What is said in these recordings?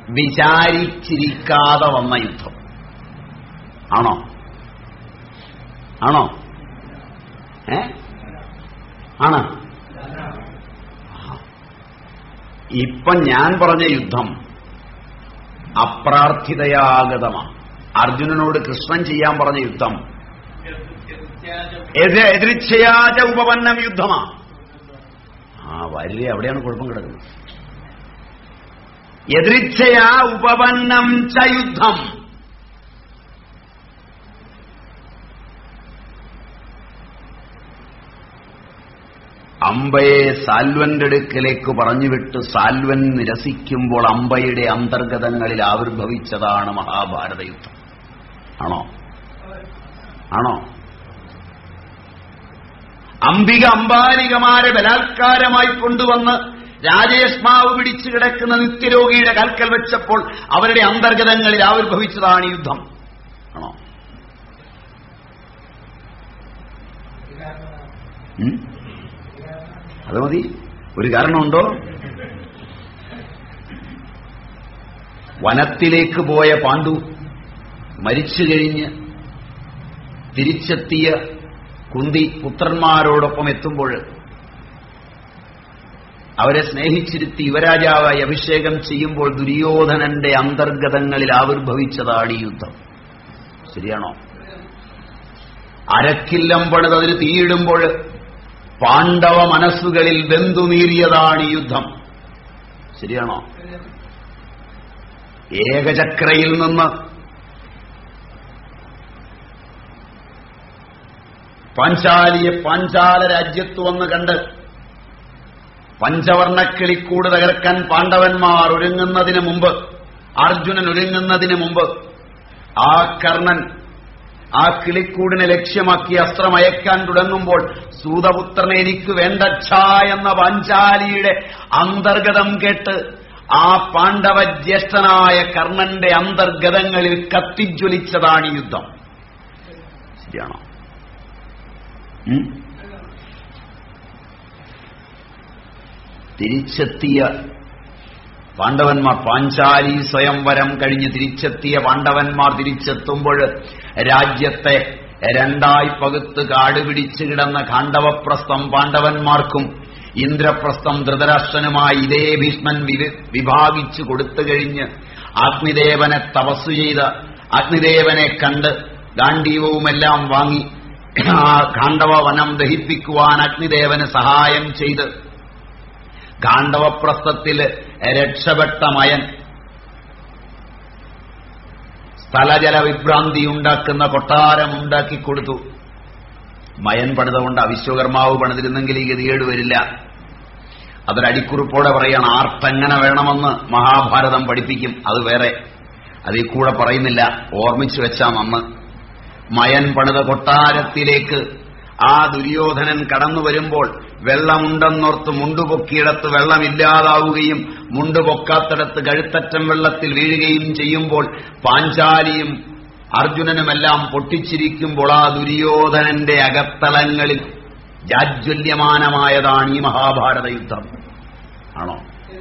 വിചാരിച്ചിരിക്കാതെ വന്ന യുദ്ധം ആണോ ആണോ ഏ ആണ് ഇപ്പൊ ഞാൻ പറഞ്ഞ യുദ്ധം അപ്രാർത്ഥിതയാഗതമാണ് അർജുനനോട് കൃഷ്ണൻ ചെയ്യാൻ പറഞ്ഞ യുദ്ധം എതി- എതിരിച്ഛയാച ഉപപന്നം യുദ്ധമാ ആ വരില്ലേ അവിടെയാണ് കുഴപ്പം കിടക്കുന്നത് എതിരിച്ഛയാ ഉപപന്നം ച യുദ്ധം അമ്പയെ സാൽവന്റെ അടുക്കലേക്ക് പറഞ്ഞുവിട്ട് സാൽവൻ നിരസിക്കുമ്പോൾ അമ്പയുടെ അന്തർഗതങ്ങളിൽ ആവിർഭവിച്ചതാണ് മഹാഭാരത യുദ്ധം ആണോ ആണോ അംബിക അംബാലികമാരെ ബലാത്കാരമായി കൊണ്ടുവന്ന് രാജേഷ്മാവ് പിടിച്ചു കിടക്കുന്ന നിത്യരോഗിയുടെ കാൽക്കൽ വെച്ചപ്പോൾ അവരുടെ അന്തർഗതങ്ങളിൽ ആവിർഭവിച്ചതാണ് ഈ യുദ്ധം ആണോ ഉം? അത് മതി ഒരു കാരണമുണ്ടോ വനത്തിലേക്ക് പോയ പാണ്ഡു മരിച്ചു കഴിഞ്ഞ് തിരിച്ചെത്തിയ കുന്തി പുത്രന്മാരോടൊപ്പം എത്തുമ്പോൾ അവരെ സ്നേഹിച്ചിരുത്തി യുവരാജാവായി അഭിഷേകം ചെയ്യുമ്പോൾ ദുര്യോധനന്റെ അന്തർഗതങ്ങളിൽ ആവിർഭവിച്ചതാണ് ഈ യുദ്ധം ശരിയാണോ അരക്കില്ലം പണിത് അതിന് തീയിടുമ്പോൾ പാണ്ഡവ മനസ്സുകളിൽ ബന്ധുമീറിയതാണ് ഈ യുദ്ധം ശരിയാണോ ഏകചക്രയിൽ നിന്ന് പാഞ്ചാലിയെ പാഞ്ചാല രാജ്യത്ത് വന്ന് കണ്ട് പഞ്ചവർണക്കിളിക്കൂട് തകർക്കാൻ പാണ്ഡവന്മാർ ഒരുങ്ങുന്നതിന് മുമ്പ് അർജുനൻ ഒരുങ്ങുന്നതിന് മുമ്പ് ആ കർണൻ ആ കിളിക്കൂടിനെ ലക്ഷ്യമാക്കി അസ്ത്രമയക്കാൻ തുടങ്ങുമ്പോൾ സൂതപുത്രനെ എനിക്ക് വേണ്ടച്ഛ എന്ന പാഞ്ചാലിയുടെ അന്തർഗതം കേട്ട് ആ പാണ്ഡവ ജ്യേഷ്ഠനായ കർണന്റെ അന്തർഗതങ്ങളിൽ കത്തിജ്വലിച്ചതാണ് ഈ യുദ്ധം ശരിയാണോ ഉം? തിരിച്ചെത്തിയ പാണ്ഡവന്മാർ പാഞ്ചാലി സ്വയംവരം കഴിഞ്ഞ് തിരിച്ചെത്തിയ പാണ്ഡവന്മാർ തിരിച്ചെത്തുമ്പോൾ രാജ്യത്തെ രണ്ടായി പകുത്ത് കാടുപിടിച്ച് കിടന്ന കാണ്ഡവപ്രസ്ഥം പാണ്ഡവന്മാർക്കും ഇന്ദ്രപ്രസ്ഥം ധൃതരാഷ്ട്രനുമായി ഇതേ ഭീഷ്മൻ വിവ- വിഭാഗിച്ചു കൊടുത്തു കഴിഞ്ഞ് അഗ്നിദേവനെ തപസ്സു ചെയ്ത അഗ്നിദേവനെ കണ്ട് ഗാന്ഡീവവുമെല്ലാം വാങ്ങി ആ കാണ്ഡവ വനം ദഹിപ്പിക്കുവാൻ അഗ്നിദേവന് സഹായം ചെയ്ത് ഗാണ്ഡവപ്രസ്ഥത്തിൽ രക്ഷപ്പെട്ട മയൻ സ്ഥലജല വിഭ്രാന്തി ഉണ്ടാക്കുന്ന കൊട്ടാരം ഉണ്ടാക്കി കൊടുത്തു മയൻ പണിതുകൊണ്ട് അവിശ്വകർമാവ് പണിതിരുന്നെങ്കിൽ ഈ ഗതികേട് വരില്ല അതൊരടിക്കുറിപ്പോടെ പറയാണ് ആർട്ടെങ്ങനെ വേണമെന്ന് മഹാഭാരതം പഠിപ്പിക്കും അത് വേറെ അതിൽ കൂടെ പറയുന്നില്ല ഓർമ്മിച്ചു വെച്ചാ നന്ന് മയൻ പണിത കൊട്ടാരത്തിലേക്ക് ആ ദുര്യോധനൻ കടന്നു വരുമ്പോൾ വെള്ളമുണ്ടെന്നോർത്ത് മുണ്ടുപൊക്കിയിടത്ത് വെള്ളമില്ലാതാവുകയും മുണ്ടുപൊക്കാത്തിടത്ത് കഴുത്തറ്റം വെള്ളത്തിൽ വീഴുകയും ചെയ്യുമ്പോൾ പാഞ്ചാലിയും അർജുനനുമെല്ലാം പൊട്ടിച്ചിരിക്കുമ്പോൾ ആ ദുര്യോധനന്റെ അകത്തളങ്ങളിൽ ജാജ്വല്യമാനമായതാണ് ഈ മഹാഭാരത യുദ്ധം ആണോ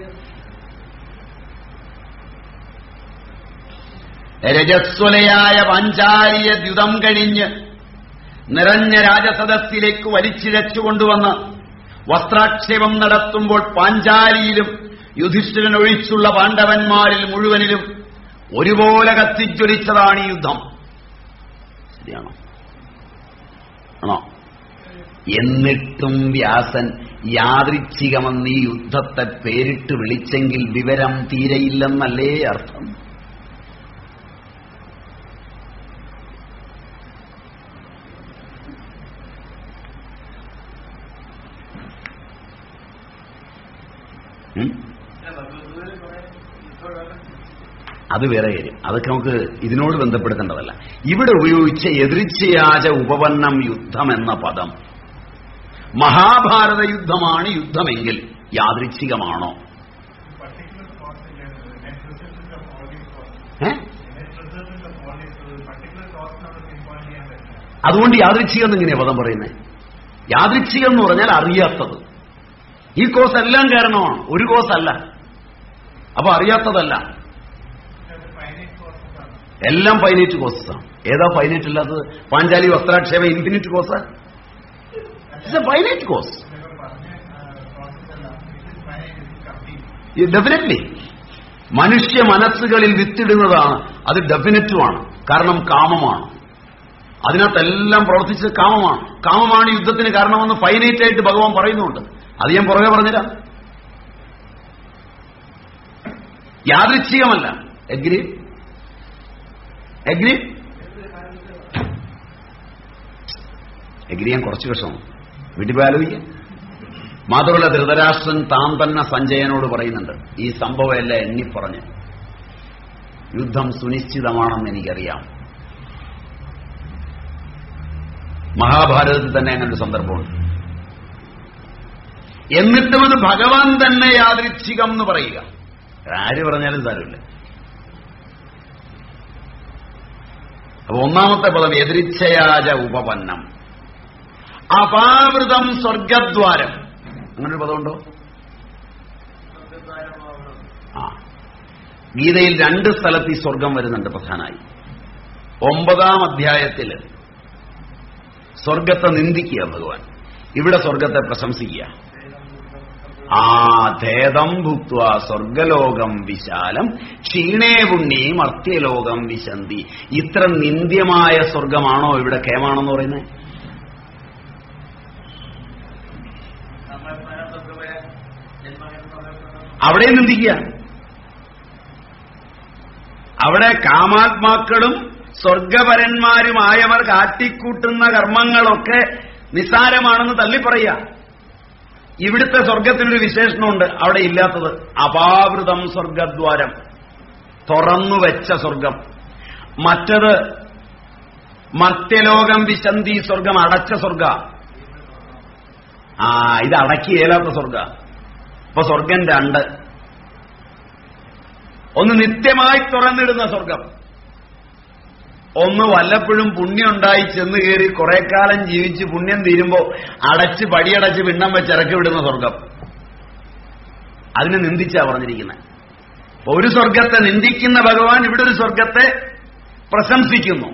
രജസ്വലയായ പാഞ്ചാലിയെ ദ്യുതം കഴിഞ്ഞ് നിറഞ്ഞ രാജസദസ്സിലേക്ക് വലിച്ചിഴച്ചുകൊണ്ടുവന്ന് വസ്ത്രാക്ഷേപം നടത്തുമ്പോൾ പാഞ്ചാലിയിലും യുധിഷ്ഠിരൻ ഒഴിച്ചുള്ള പാണ്ഡവന്മാരിൽ മുഴുവനിലും ഒരുപോലെ കത്തിജ്വലിച്ചതാണ് ഈ യുദ്ധം ശരിയാണോ ആണോ എന്നിട്ടും വ്യാസൻ യാദൃച്ഛികമെന്ന് ഈ യുദ്ധത്തെ പേരിട്ട് വിളിച്ചെങ്കിൽ വിവരം തീരെയില്ലെന്നല്ലേ അർത്ഥം ഉം? അത് വേറെ കാര്യം അതൊക്കെ നമുക്ക് ഇതിനോട് ബന്ധപ്പെടുത്തേണ്ടതല്ല ഇവിടെ ഉപയോഗിച്ച എതിർച്ചയാച ഉപപന്നം യുദ്ധം എന്ന പദം മഹാഭാരത യുദ്ധമാണ് യുദ്ധമെങ്കിൽ യാദൃച്ഛികമാണോ particular cost is there, the net resistance of all these costs. ഏ? The net resistance of all these, so the particular cost of the symphony and the അതുകൊണ്ട് യാദൃച്ഛികം എന്നെങ്ങനെയാ പദം പറയുന്നത് യാദൃച്ഛികം എന്ന് പറഞ്ഞാൽ അറിയാത്തത് ഈ കോസ് എല്ലാം കാരണമാണ് ഒരു കോസ് അല്ല അപ്പൊ അറിയാത്തതല്ല എല്ലാം ഫൈനൈറ്റ് കോസസ് ആണ് ഏതാ ഫൈനൈറ്റ് ഇല്ലാത്തത് പാഞ്ചാലി വസ്ത്രാക്ഷേപം infinite cause it's a finite cause നിങ്ങൾ പറഞ്ഞ പ്രോസസ് അല്ല it is manage company definitely മനുഷ്യ മനസ്സുകളിൽ വിത്തിടുന്നതാണ് അത് ഡെഫിനറ്റുമാണ് കാരണം കാമമാണ് അതിനകത്തെല്ലാം പ്രവർത്തിച്ചത് കാമമാണ് കാമമാണ് യുദ്ധത്തിന് കാരണമെന്ന് ഫൈനൈറ്റ് ആയിട്ട് ഭഗവാൻ പറയുന്നുണ്ട് അത് ഞാൻ പുറകെ പറഞ്ഞുതരാം യാദൃച്ഛികമല്ല എഗ്രി എഗ്രി എഗ്രി ഞാൻ കുറച്ച് വിഷമം വീട്ടിൽ പോയി ആലോചിക്കാം മാത്രമല്ല ധൃതരാഷ്ട്രൻ താൻ തന്നെ സഞ്ജയനോട് പറയുന്നുണ്ട് ഈ സംഭവമെല്ലാം എണ്ണിപ്പറഞ്ഞ് യുദ്ധം സുനിശ്ചിതമാണെന്ന് എനിക്കറിയാം മഹാഭാരതത്തിൽ തന്നെ അങ്ങനെ ഒരു സന്ദർഭമുണ്ട് എന്നിട്ടും അത് ഭഗവാൻ തന്നെ യാദൃച്ഛികം എന്ന് പറയുക ആര് പറഞ്ഞാലും സാരമില്ല അപ്പൊ ഒന്നാമത്തെ പദം എതിരിച്ഛയാജ ഉപപന്നം അപാവൃതം സ്വർഗദ്വാരം അങ്ങനൊരു പദമുണ്ടോ ആ ഗീതയിൽ രണ്ട് സ്ഥലത്ത് ഈ സ്വർഗം വരുന്നുണ്ട് പ്രധാനമായി ഒമ്പതാം അധ്യായത്തിൽ സ്വർഗത്തെ നിന്ദിക്കുക ഭഗവാൻ ഇവിടെ സ്വർഗത്തെ പ്രശംസിക്കുക ആ ധേദം ഭുക്വ സ്വർഗലോകം വിശാലം ക്ഷീണേ പുണ്യം അർത്യലോകം വിശന്തി ഇത്ര നിന്ദ്യമായ സ്വർഗമാണോ ഇവിടെ കേമാണെന്ന് പറയുന്നത് അവിടെ നിന്ദിക്കുക അവിടെ കാമാത്മാക്കളും സ്വർഗപരന്മാരുമായവർ കാട്ടിക്കൂട്ടുന്ന കർമ്മങ്ങളൊക്കെ നിസ്സാരമാണെന്ന് തള്ളിപ്പറയുക ഇവിടുത്തെ സ്വർഗത്തിനൊരു വിശേഷണമുണ്ട് അവിടെ ഇല്ലാത്തത് അപാവൃതം സ്വർഗദ്വാരം തുറന്നു വെച്ച സ്വർഗം മറ്റത് മർത്യലോകം വിശന്തി സ്വർഗം അടച്ച സ്വർഗ ആ ഇത് അടക്കിയേലാത്ത സ്വർഗ ഇപ്പൊ സ്വർഗം രണ്ട് ഒന്ന് നിത്യമായി തുറന്നിടുന്ന സ്വർഗം ഒന്ന് വല്ലപ്പോഴും പുണ്യം ഉണ്ടായി ചെന്ന് കയറി കുറെ കാലം ജീവിച്ച് പുണ്യം തീരുമ്പോ അടച്ച് പടിയടച്ച് പിണ്ണം വെച്ച് ഇറക്കി വിടുന്ന സ്വർഗം അതിനെ നിന്ദിച്ചാ പറഞ്ഞിരിക്കുന്നത് അപ്പൊ ഒരു സ്വർഗത്തെ നിന്ദിക്കുന്ന ഭഗവാൻ ഇവിടെ ഒരു സ്വർഗത്തെ പ്രശംസിക്കുന്നു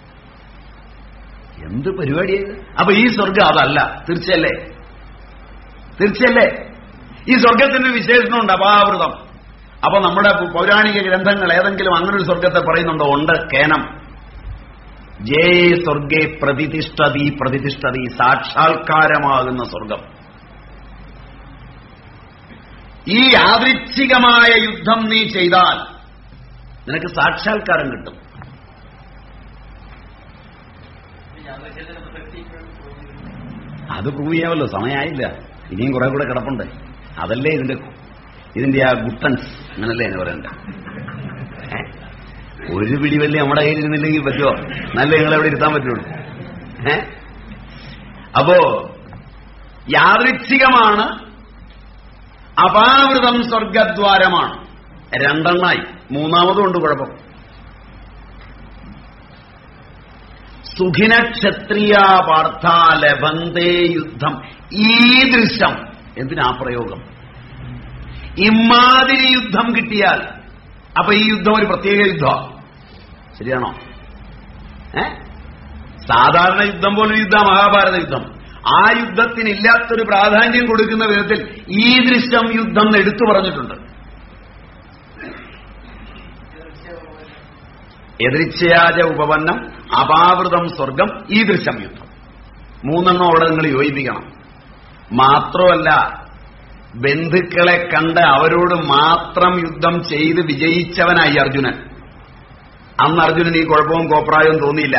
എന്ത് പരിപാടിയത് അപ്പൊ ഈ സ്വർഗം അതല്ല തീർച്ചയല്ലേ തീർച്ചയല്ലേ ഈ സ്വർഗത്തിന്റെ വിശേഷണമുണ്ട് അപാവൃതം അപ്പൊ നമ്മുടെ പൗരാണിക ഗ്രന്ഥങ്ങൾ ഏതെങ്കിലും അങ്ങനെ ഒരു സ്വർഗത്തെ പറയുന്നുണ്ടോ ഉണ്ട് കേനം ജേ സ്വർഗേ പ്രതിഷ്ഠതി പ്രതിഷ്ഠതി സാക്ഷാത്കാരമാകുന്ന സ്വർഗം ഈ യാദൃച്ഛികമായ യുദ്ധം നീ ചെയ്താൽ നിനക്ക് സാക്ഷാത്കാരം കിട്ടും അത് പ്രൂവ് ചെയ്യാമല്ലോ സമയമായില്ല ഇനിയും കുറെ കൂടെ കിടപ്പുണ്ട് അതല്ലേ ഇതിന്റെ ഇതിന്റെ ആ ഗുട്ടൻസ് അങ്ങനല്ലേ എന്ന് പറയണ്ട ഏ? ഒരു പിടി വല്ലി നമ്മുടെ കയ്യിൽ ഇരുന്നില്ലെങ്കിൽ പറ്റുമോ നല്ല നിങ്ങളെ അവിടെ ഇരുത്താൻ പറ്റുള്ളൂ ഏ അപ്പോ യാദൃച്ഛികമാണ് അപാവൃതം സ്വർഗദ്വാരമാണ് രണ്ടെണ്ണായി മൂന്നാമതും ഉണ്ട് കുഴപ്പം സുഖിന ക്ഷത്രിയ പാർത്ഥ ലഭന്തേ യുദ്ധം ഈ ദൃശ്യം എന്തിനാ പ്രയോഗം ഇമാതിരി യുദ്ധം കിട്ടിയാൽ അപ്പൊ ഈ യുദ്ധം ഒരു പ്രത്യേക യുദ്ധമാണ് ശരിയാണോ ഏ സാധാരണ യുദ്ധം പോലെ യുദ്ധ മഹാഭാരത യുദ്ധം ആ യുദ്ധത്തിന് ഇല്ലാത്തൊരു പ്രാധാന്യം കൊടുക്കുന്ന വിധത്തിൽ ഈ ദൃശ്യം യുദ്ധം എന്ന് എടുത്തു പറഞ്ഞിട്ടുണ്ട് എതിർച്ചയാജ ഉപപന്നം അപാവൃതം സ്വർഗം ഈ ദൃശ്യം യുദ്ധം മൂന്നെണ്ണം അവിടെ നിങ്ങൾ യോജിപ്പിക്കണം മാത്രമല്ല ബന്ധുക്കളെ കണ്ട് അവരോട് മാത്രം യുദ്ധം ചെയ്ത് വിജയിച്ചവനായി അർജുനൻ അന്ന് അർജുനൻ ഈ കുഴപ്പവും കോപ്രായവും തോന്നിയില്ല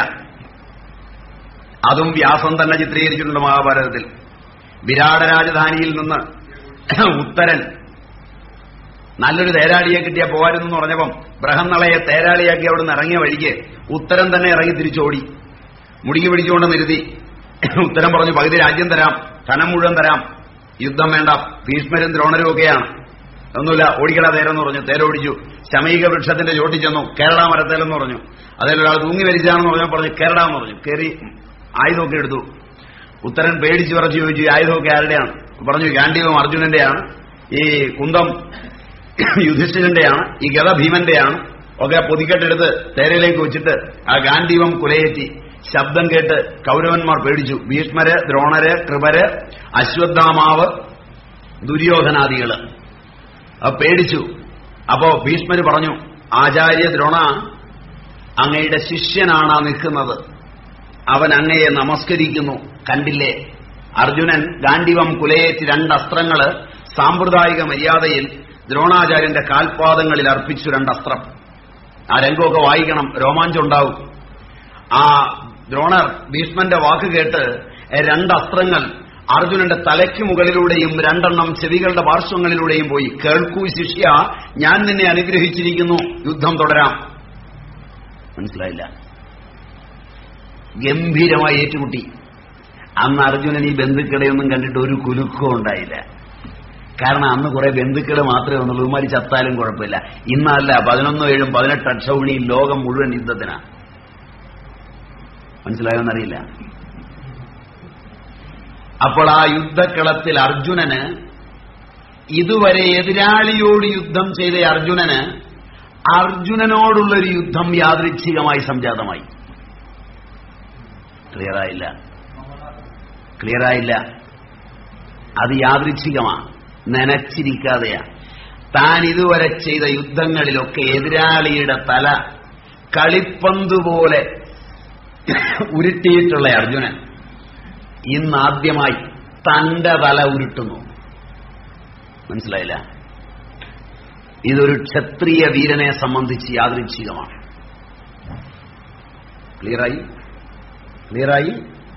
അതും വ്യാസം തന്നെ ചിത്രീകരിച്ചിട്ടുണ്ട് മഹാഭാരതത്തിൽ വിരാട രാജധാനിയിൽ നിന്ന് ഉത്തരൻ നല്ലൊരു തേരാളിയെ കിട്ടിയാ പോകാരെന്ന് പറഞ്ഞപ്പം ബൃഹന്നളയെ തേരാളിയാക്കി അവിടെ നിന്ന് ഇറങ്ങിയ വഴിക്ക് ഉത്തരം തന്നെ ഇറങ്ങി തിരിച്ചോടി മുടിക്ക് പിടിച്ചുകൊണ്ട് നിരുതി ഉത്തരം പറഞ്ഞു പകുതി രാജ്യം തരാം ധനം മുഴുവൻ തരാം യുദ്ധം വേണ്ട ഭീഷ്മരും ദ്രോണരും ഒക്കെയാണ് ഒന്നുമില്ല ഓടിക്കട തേരെന്ന് പറഞ്ഞു തേരോടിച്ചു ശമയിക വൃക്ഷത്തിന്റെ ചോട്ടി ചെന്നു കേരള മരത്തേലെന്ന് പറഞ്ഞു അതിലൊരാൾ തൂങ്ങി മരിച്ചാണെന്ന് പറഞ്ഞു പറഞ്ഞു കേരളാന്ന് പറഞ്ഞു കയറി ആയുധമൊക്കെ എടുത്തു ഉത്തരൻ പേടിച്ചു വിറച്ചു ചോദിച്ചു ഈ ആയുധമൊക്കെ ആരുടെയാണ് പറഞ്ഞു ഗാന്ഡീവം അർജുനന്റെയാണ് ഈ കുന്തം യുധിഷ്ഠിരന്റെയാണ് ഈ ഗത ഭീമന്റെയാണ് ഒക്കെ പൊതിക്കെട്ടെടുത്ത് തേരയിലേക്ക് വെച്ചിട്ട് ആ ഗാന്ഡീവം കുലയേറ്റി ശബ്ദം കേട്ട് കൗരവന്മാർ പേടിച്ചു ഭീഷ്മര് ദ്രോണര് കൃപര് അശ്വത്ഥാമാവ് ദുര്യോധനാദികള് അത് പേടിച്ചു അപ്പോ ഭീഷ്മര് പറഞ്ഞു ആചാര്യ ദ്രോണ അങ്ങയുടെ ശിഷ്യനാണ് ആ നിൽക്കുന്നത് അവൻ അങ്ങയെ നമസ്കരിക്കുന്നു കണ്ടില്ലേ അർജുനൻ ഗാന്ഡിവം കുലയേറ്റ് രണ്ട് അസ്ത്രങ്ങള് സാമ്പ്രദായിക മര്യാദയിൽ ദ്രോണാചാര്യന്റെ കാൽപാദങ്ങളിൽ അർപ്പിച്ചു രണ്ടസ്ത്രം ആ രംഗമൊക്കെ വായിക്കണം രോമാഞ്ചം ഉണ്ടാവും ആ ദ്രോണർ ഭീഷ്മന്റെ വാക്ക് കേട്ട് രണ്ടസ്ത്രങ്ങൾ അർജുനന്റെ തലയ്ക്ക് മുകളിലൂടെയും രണ്ടെണ്ണം ചെവികളുടെ പാർശ്വങ്ങളിലൂടെയും പോയി കേൾക്കൂ ശിഷ്യ ഞാൻ നിന്നെ അനുഗ്രഹിച്ചിരിക്കുന്നു യുദ്ധം തുടരാം മനസ്സിലായില്ല ഗംഭീരമായി ഏറ്റുമുട്ടി അന്ന് അർജുനൻ ഈ ബന്ധുക്കളെയൊന്നും കണ്ടിട്ട് ഒരു കുലുക്കവും ഉണ്ടായില്ല കാരണം അന്ന് കുറെ ബന്ധുക്കൾ മാത്രമേ വന്നുള്ളൂ ഇമാരി ചത്താലും കുഴപ്പമില്ല ഇന്നല്ല പതിനൊന്നോ ഏഴും പതിനെട്ട് അക്ഷൗണിയും ലോകം മുഴുവൻ യുദ്ധത്തിനാ മനസ്സിലായോന്നറിയില്ല അപ്പോൾ ആ യുദ്ധക്കളത്തിൽ അർജുനന് ഇതുവരെ എതിരാളിയോട് യുദ്ധം ചെയ്ത അർജുനന് അർജുനനോടുള്ളൊരു യുദ്ധം യാദൃച്ഛികമായി സംജാതമായി ക്ലിയറായില്ല ക്ലിയറായില്ല അത് യാദൃച്ഛികമാണ് നനച്ചിരിക്കാതെയാ താൻ ഇതുവരെ ചെയ്ത യുദ്ധങ്ങളിലൊക്കെ എതിരാളിയുടെ തല കളിപ്പന്തുപോലെ ഉരുട്ടിയിട്ടുള്ള അർജുനൻ ഇന്നാദ്യമായി തന്റെ തല ഉരുട്ടുന്നു മനസ്സിലായില്ല ഇതൊരു ക്ഷത്രിയ വീരനെ സംബന്ധിച്ച് യാദൃച്ഛികമാണ് ക്ലിയറായി ക്ലിയറായി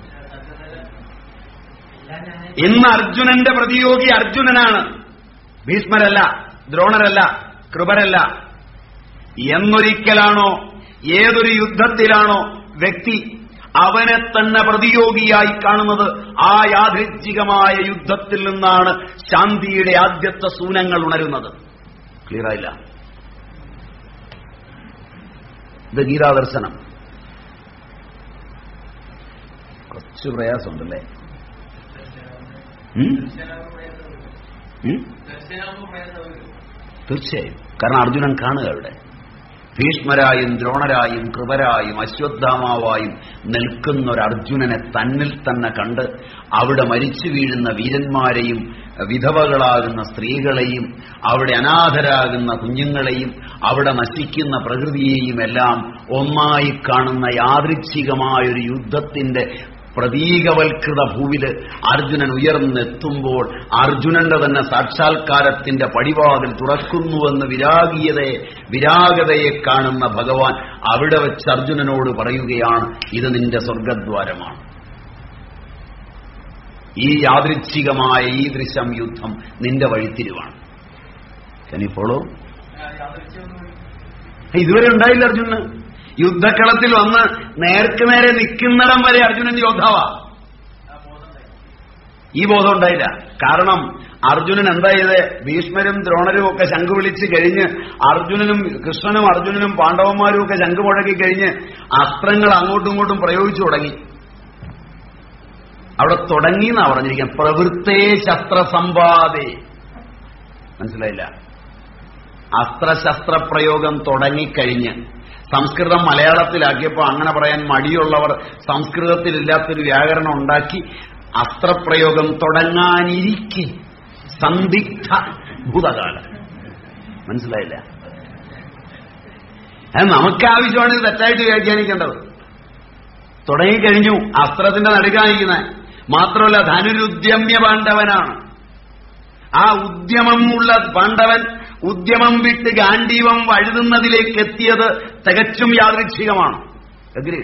ഇന്ന് അർജുനന്റെ പ്രതിയോഗി അർജുനനാണ് ഭീഷ്മരല്ല ദ്രോണരല്ല കൃപരല്ല എന്നൊരിക്കലാണോ ഏതൊരു യുദ്ധത്തിലാണോ വ്യക്തി അവനെ തന്നെ പ്രതിയോഗിയായി കാണുന്നത് ആ യാദൃച്ഛികമായ യുദ്ധത്തിൽ നിന്നാണ് ശാന്തിയുടെ ആദ്യത്തെ സൂനങ്ങൾ ഉണരുന്നത് ക്ലിയറായില്ല ഇത് ഗീതാദർശനം കുറച്ച് പ്രയാസമുണ്ടല്ലേ ഉം? ഉം? തീർച്ചയായും കാരണം അർജുനൻ കാണുക അവിടെ ഭീഷ്മരായും ദ്രോണരായും കൃപരായും അശ്വത്ഥാമാവായും നിൽക്കുന്ന ഒരു അർജുനനെ തന്നിൽ തന്നെ കണ്ട് അവിടെ മരിച്ചു വീഴുന്ന വീരന്മാരെയും വിധവകളാകുന്ന സ്ത്രീകളെയും അവിടെ അനാഥരാകുന്ന കുഞ്ഞുങ്ങളെയും അവിടെ നശിക്കുന്ന പ്രകൃതിയെയും എല്ലാം ഒന്നായി കാണുന്ന യാദൃച്ഛികമായൊരു യുദ്ധത്തിന്റെ പ്രതീകവൽകൃത ഭൂവില് അർജുനൻ ഉയർന്നെത്തുമ്പോൾ അർജുനന്റെ തന്നെ സാക്ഷാത്കാരത്തിന്റെ പടിവാതിൽ തുറക്കുന്നുവെന്ന് വിരാഗീയതയെ വിരാഗതയെ കാണുന്ന ഭഗവാൻ അവിടെ വെച്ച് അർജുനനോട് പറയുകയാണ് ഇത് നിന്റെ സ്വർഗദ്വാരമാണ് ഈ യാദൃച്ഛികമായ ഈ ദൃശ്യം യുദ്ധം നിന്റെ വഴിത്തിരിവാണ് കനിപ്പോളോ ഇതുവരെ ഉണ്ടായില്ല അർജുനന് യുദ്ധക്കളത്തിൽ വന്ന് നേർക്ക് നേരെ നിൽക്കുന്നിടം വരെ അർജുനൻ യോദ്ധാവാ ഈ ബോധം ഉണ്ടായില്ല കാരണം അർജുനൻ എന്താ ചെയ്ത് ഭീഷ്മരും ദ്രോണരും ഒക്കെ ശംഖ് വിളിച്ച് കഴിഞ്ഞ് അർജുനനും കൃഷ്ണനും അർജുനനും പാണ്ഡവന്മാരും ഒക്കെ ശംഖ് മുഴക്കി കഴിഞ്ഞ് അസ്ത്രങ്ങൾ അങ്ങോട്ടും ഇങ്ങോട്ടും പ്രയോഗിച്ചു തുടങ്ങി അവിടെ തുടങ്ങി എന്നാ പറഞ്ഞിരിക്കുന്നത് പ്രവൃത്തേ ശസ്ത്രസമ്പാദേ മനസ്സിലായില്ല അസ്ത്രശസ്ത്ര പ്രയോഗം തുടങ്ങിക്കഴിഞ്ഞ് സംസ്കൃതം മലയാളത്തിലാക്കിയപ്പോൾ അങ്ങനെ പറയാൻ മടിയുള്ളവർ സംസ്കൃതത്തിലില്ലാത്തൊരു വ്യാകരണം ഉണ്ടാക്കി അസ്ത്രപ്രയോഗം തുടങ്ങാനിരിക്കെ സന്ദിഗ്ധ ഭൂതകാലം മനസ്സിലായില്ല അത് നമുക്ക് ആവശ്യമാണ് ഇത് തെറ്റായിട്ട് വ്യാഖ്യാനിക്കേണ്ടത് തുടങ്ങിക്കഴിഞ്ഞു അസ്ത്രത്തിന്റെ നടുക്കാനിരിക്കുന്നത് മാത്രമല്ല ധനുരുദ്യമ്യ പാണ്ഡവനാണ് ആ ഉദ്യമമുള്ള പാണ്ഡവൻ ഉദ്യമം വിട്ട് ഗാന്ഡീവം വഴുതുന്നതിലേക്ക് എത്തിയത് തികച്ചും യാദൃച്ഛികമാണ് അഗ്രി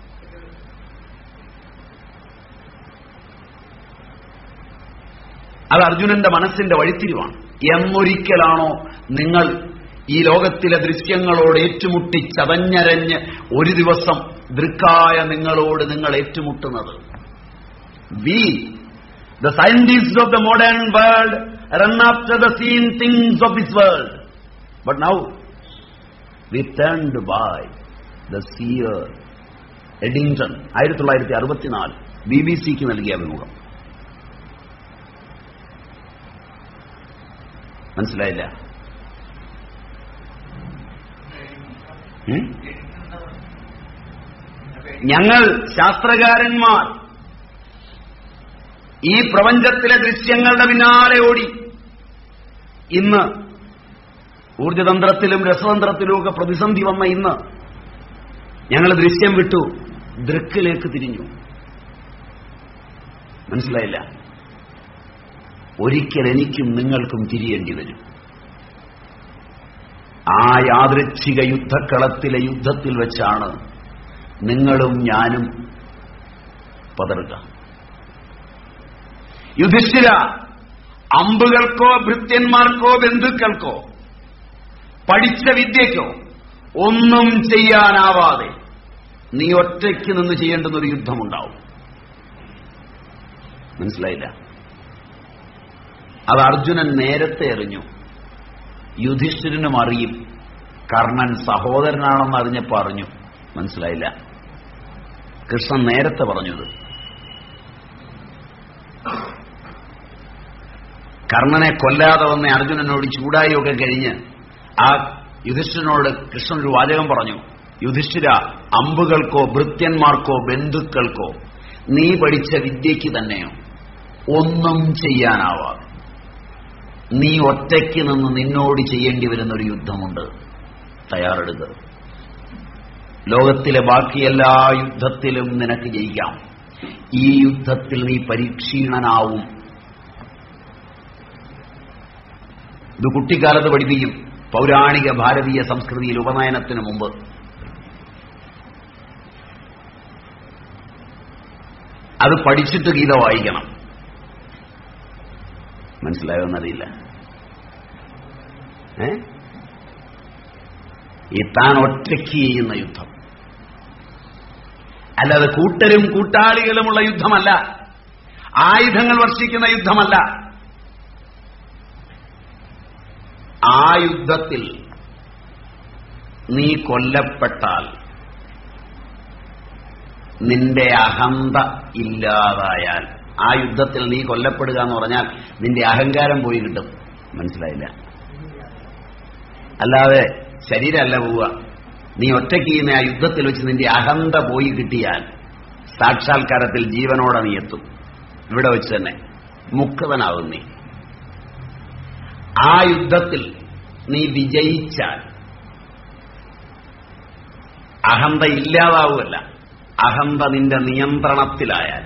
അത് അർജുനന്റെ മനസ്സിന്റെ വഴിത്തിരിവാണ് എന്നൊരിക്കലാണോ നിങ്ങൾ ഈ ലോകത്തിലെ ദൃശ്യങ്ങളോട് ഏറ്റുമുട്ടി ചതഞ്ഞരഞ്ഞ് ഒരു ദിവസം ദൃക്കായ നിങ്ങളോട് നിങ്ങൾ ഏറ്റുമുട്ടുന്നത് we the scientist of the modern world run after the seen things of this world. But now, we turned by the seer Eddington ആയിരത്തി തൊള്ളായിരത്തി അറുപത്തിനാല് ബി ബി സിക്ക് നൽകിയ അഭിമുഖം മനസ്സിലായില്ല ഉം? ഞങ്ങൾ ശാസ്ത്രകാരന്മാർ ഈ പ്രപഞ്ചത്തിലെ ദൃശ്യങ്ങളുടെ പിന്നാലെ ഓടി ഇന്ന് ഊർജതന്ത്രത്തിലും രസതന്ത്രത്തിലും ഒക്കെ പ്രതിസന്ധി വന്ന ഇന്ന് ഞങ്ങൾ ദൃശ്യം വിട്ടു ദൃക്കിലേക്ക് തിരിഞ്ഞു മനസ്സിലായില്ല ഒരിക്കൽ എനിക്കും നിങ്ങൾക്കും തിരിയേണ്ടി വരും ആ യാദൃച്ഛിക യുദ്ധക്കളത്തിലെ യുദ്ധത്തിൽ വെച്ചാണ് നിങ്ങളും ഞാനും പതറുക യുധിഷ്ഠിര അമ്പുകൾക്കോ ഭൃത്യന്മാർക്കോ ബന്ധുക്കൾക്കോ പഠിച്ച വിദ്യയ്ക്കോ ഒന്നും ചെയ്യാനാവാതെ നീ ഒറ്റയ്ക്ക് നിന്ന് ചെയ്യേണ്ടുന്ന ഒരു യുദ്ധമുണ്ടാവും മനസ്സിലായില്ല അത് അർജുനൻ നേരത്തെ എറിഞ്ഞു യുധിഷ്ഠിരനും അറിയും കർണൻ സഹോദരനാണെന്ന് അറിഞ്ഞപ്പോ അറിഞ്ഞു മനസ്സിലായില്ല കൃഷ്ണൻ നേരത്തെ പറഞ്ഞത് കർണനെ കൊല്ലാതെ വന്ന അർജുനനോട് ചൂടായൊക്കെ കഴിഞ്ഞ് ആ യുധിഷ്ഠിരനോട് കൃഷ്ണൻ ഒരു വാചകം പറഞ്ഞു യുധിഷ്ഠിര അമ്പുകൾക്കോ ഭൃത്യന്മാർക്കോ ബന്ധുക്കൾക്കോ നീ പഠിച്ച വിദ്യയ്ക്ക് തന്നെയോ ഒന്നും ചെയ്യാനാവാതെ നീ ഒറ്റയ്ക്ക് നിന്ന് നിന്നോട് ചെയ്യേണ്ടി വരുന്ന ഒരു യുദ്ധമുണ്ട് തയ്യാറെടുക്കുക ലോകത്തിലെ ബാക്കി എല്ലാ യുദ്ധത്തിലും നിനക്ക് ജയിക്കാം ഈ യുദ്ധത്തിൽ നീ പരീക്ഷീണനാവും ഇത് കുട്ടിക്കാലത്ത് പഠിപ്പിക്കും പൗരാണിക ഭാരതീയ സംസ്കൃതിയിൽ ഉപനയനത്തിന് മുമ്പ് അത് പഠിച്ചിട്ട് ഗീത വായിക്കണം മനസ്സിലായോന്നറിയില്ല ഏ ഈ താൻ ഒറ്റയ്ക്ക് ചെയ്യുന്ന യുദ്ധം അല്ലാതെ കൂട്ടരും കൂട്ടാളികളുമുള്ള യുദ്ധമല്ല ആയുധങ്ങൾ വർഷിക്കുന്ന യുദ്ധമല്ല ആ യുദ്ധത്തിൽ നീ കൊല്ലപ്പെട്ടാൽ നിന്റെ അഹന്ത ഇല്ലാതായാൽ ആ യുദ്ധത്തിൽ നീ കൊല്ലപ്പെടുക എന്ന് പറഞ്ഞാൽ നിന്റെ അഹങ്കാരം പോയി കിട്ടും മനസ്സിലായില്ല അല്ലാതെ ശരീരമല്ല പോവുക നീ ഒറ്റയ്ക്ക് ചെയ്യുന്ന ആ യുദ്ധത്തിൽ വെച്ച് നിന്റെ അഹന്ത പോയി കിട്ടിയാൽ സാക്ഷാത്കാരത്തിൽ ജീവനോടെ നീ എത്തും ഇവിടെ വെച്ച് തന്നെ മുക്തനാവും നീ ആ യുദ്ധത്തിൽ നീ വിജയിച്ചാൽ അഹന്ത ഇല്ലാതാവുമല്ല അഹന്ത നിന്റെ നിയന്ത്രണത്തിലായാൽ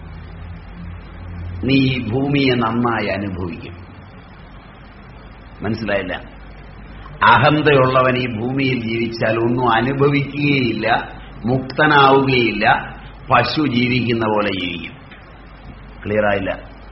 നീ ഈ ഭൂമിയെ നന്നായി അനുഭവിക്കും മനസ്സിലായില്ല അഹന്തയുള്ളവൻ ഈ ഭൂമിയിൽ ജീവിച്ചാൽ ഒന്നും അനുഭവിക്കുകയില്ല മുക്തനാവുകയില്ല പശു ജീവിക്കുന്ന പോലെ ജീവിക്കും ക്ലിയർ ആയില്ല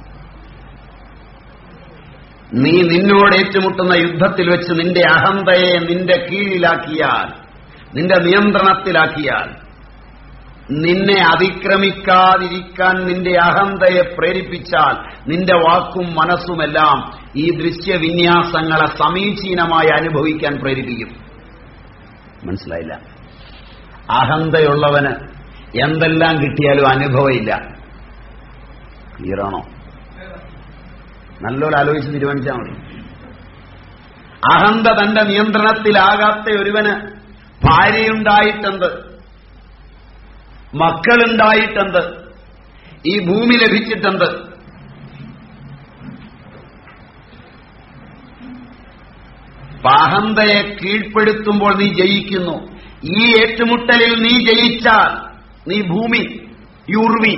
നീ നിന്നോട് ഏറ്റുമുട്ടുന്ന യുദ്ധത്തിൽ വെച്ച് നിന്റെ അഹന്തയെ നിന്റെ കീഴിലാക്കിയാൽ നിന്റെ നിയന്ത്രണത്തിലാക്കിയാൽ നിന്നെ അതിക്രമിക്കാതിരിക്കാൻ നിന്റെ അഹന്തയെ പ്രേരിപ്പിച്ചാൽ നിന്റെ വാക്കും മനസ്സുമെല്ലാം ഈ ദൃശ്യവിന്യാസങ്ങളെ സമീചീനമായി അനുഭവിക്കാൻ പ്രേരിപ്പിക്കും മനസ്സിലായില്ല അഹന്തയുള്ളവന് എന്തെല്ലാം കിട്ടിയാലും അനുഭവമില്ല ക്ലിയറാണോ നല്ലോണം ആലോചിച്ച് തീരുമാനിച്ചാൽ മതി അഹന്ത തന്റെ നിയന്ത്രണത്തിലാകാത്ത ഒരുവന് ഭാര്യയുണ്ടായിട്ടെന്ത് മക്കളുണ്ടായിട്ടെന്ത് ഈ ഭൂമി ലഭിച്ചിട്ടെന്ത് അഹന്തയെ കീഴ്പ്പെടുത്തുമ്പോൾ നീ ജയിക്കുന്നു ഈ ഏറ്റുമുട്ടലിൽ നീ ജയിച്ചാൽ നീ ഭൂമി യുർവി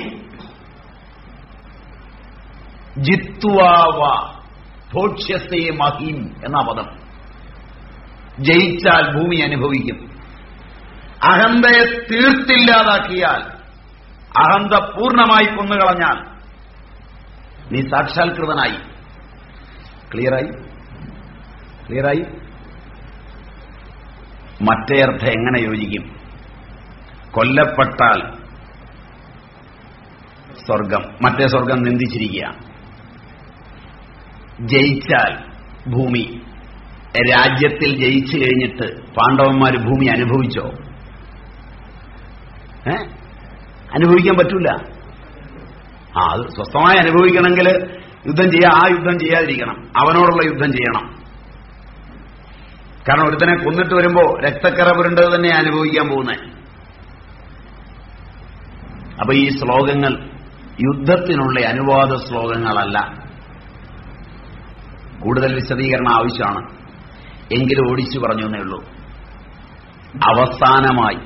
ജിത്വാവ ഭോക്ഷ്യത്തെ മഹിം എന്ന പദം ജയിച്ചാൽ ഭൂമി അനുഭവിക്കും അഹന്തയെ തീർത്തില്ലാതാക്കിയാൽ അഹന്ത പൂർണ്ണമായി കൊന്നുകളഞ്ഞാൽ നീ സാക്ഷാത്കൃതനായി ക്ലിയറായി ക്ലിയറായി മറ്റേ അർത്ഥം എങ്ങനെ യോജിക്കും കൊല്ലപ്പെട്ടാൽ സ്വർഗം മറ്റേ സ്വർഗം നിന്ദിച്ചിരിക്കുക ജയിച്ചാൽ ഭൂമി രാജ്യത്തിൽ ജയിച്ചു കഴിഞ്ഞിട്ട് പാണ്ഡവന്മാർ ഭൂമി അനുഭവിച്ചോ ഏ അനുഭവിക്കാൻ പറ്റൂല ആ അത് സ്വസ്ഥമായി അനുഭവിക്കണമെങ്കിൽ യുദ്ധം ചെയ്യാ ആ യുദ്ധം ചെയ്യാതിരിക്കണം അവനോടുള്ള യുദ്ധം ചെയ്യണം കാരണം ഒരുത്തനെ കൊന്നിട്ട് വരുമ്പോ രക്തക്കറ പുരണ്ടത് തന്നെ അനുഭവിക്കാൻ പോകുന്നത് അപ്പൊ ഈ ശ്ലോകങ്ങൾ യുദ്ധത്തിനുള്ള അനുവാദ ശ്ലോകങ്ങളല്ല കൂടുതൽ വിശദീകരണം ആവശ്യമാണ് എങ്കിലും ഓടിച്ചു പറഞ്ഞു എന്നേ ഉള്ളൂ അവസാനമായി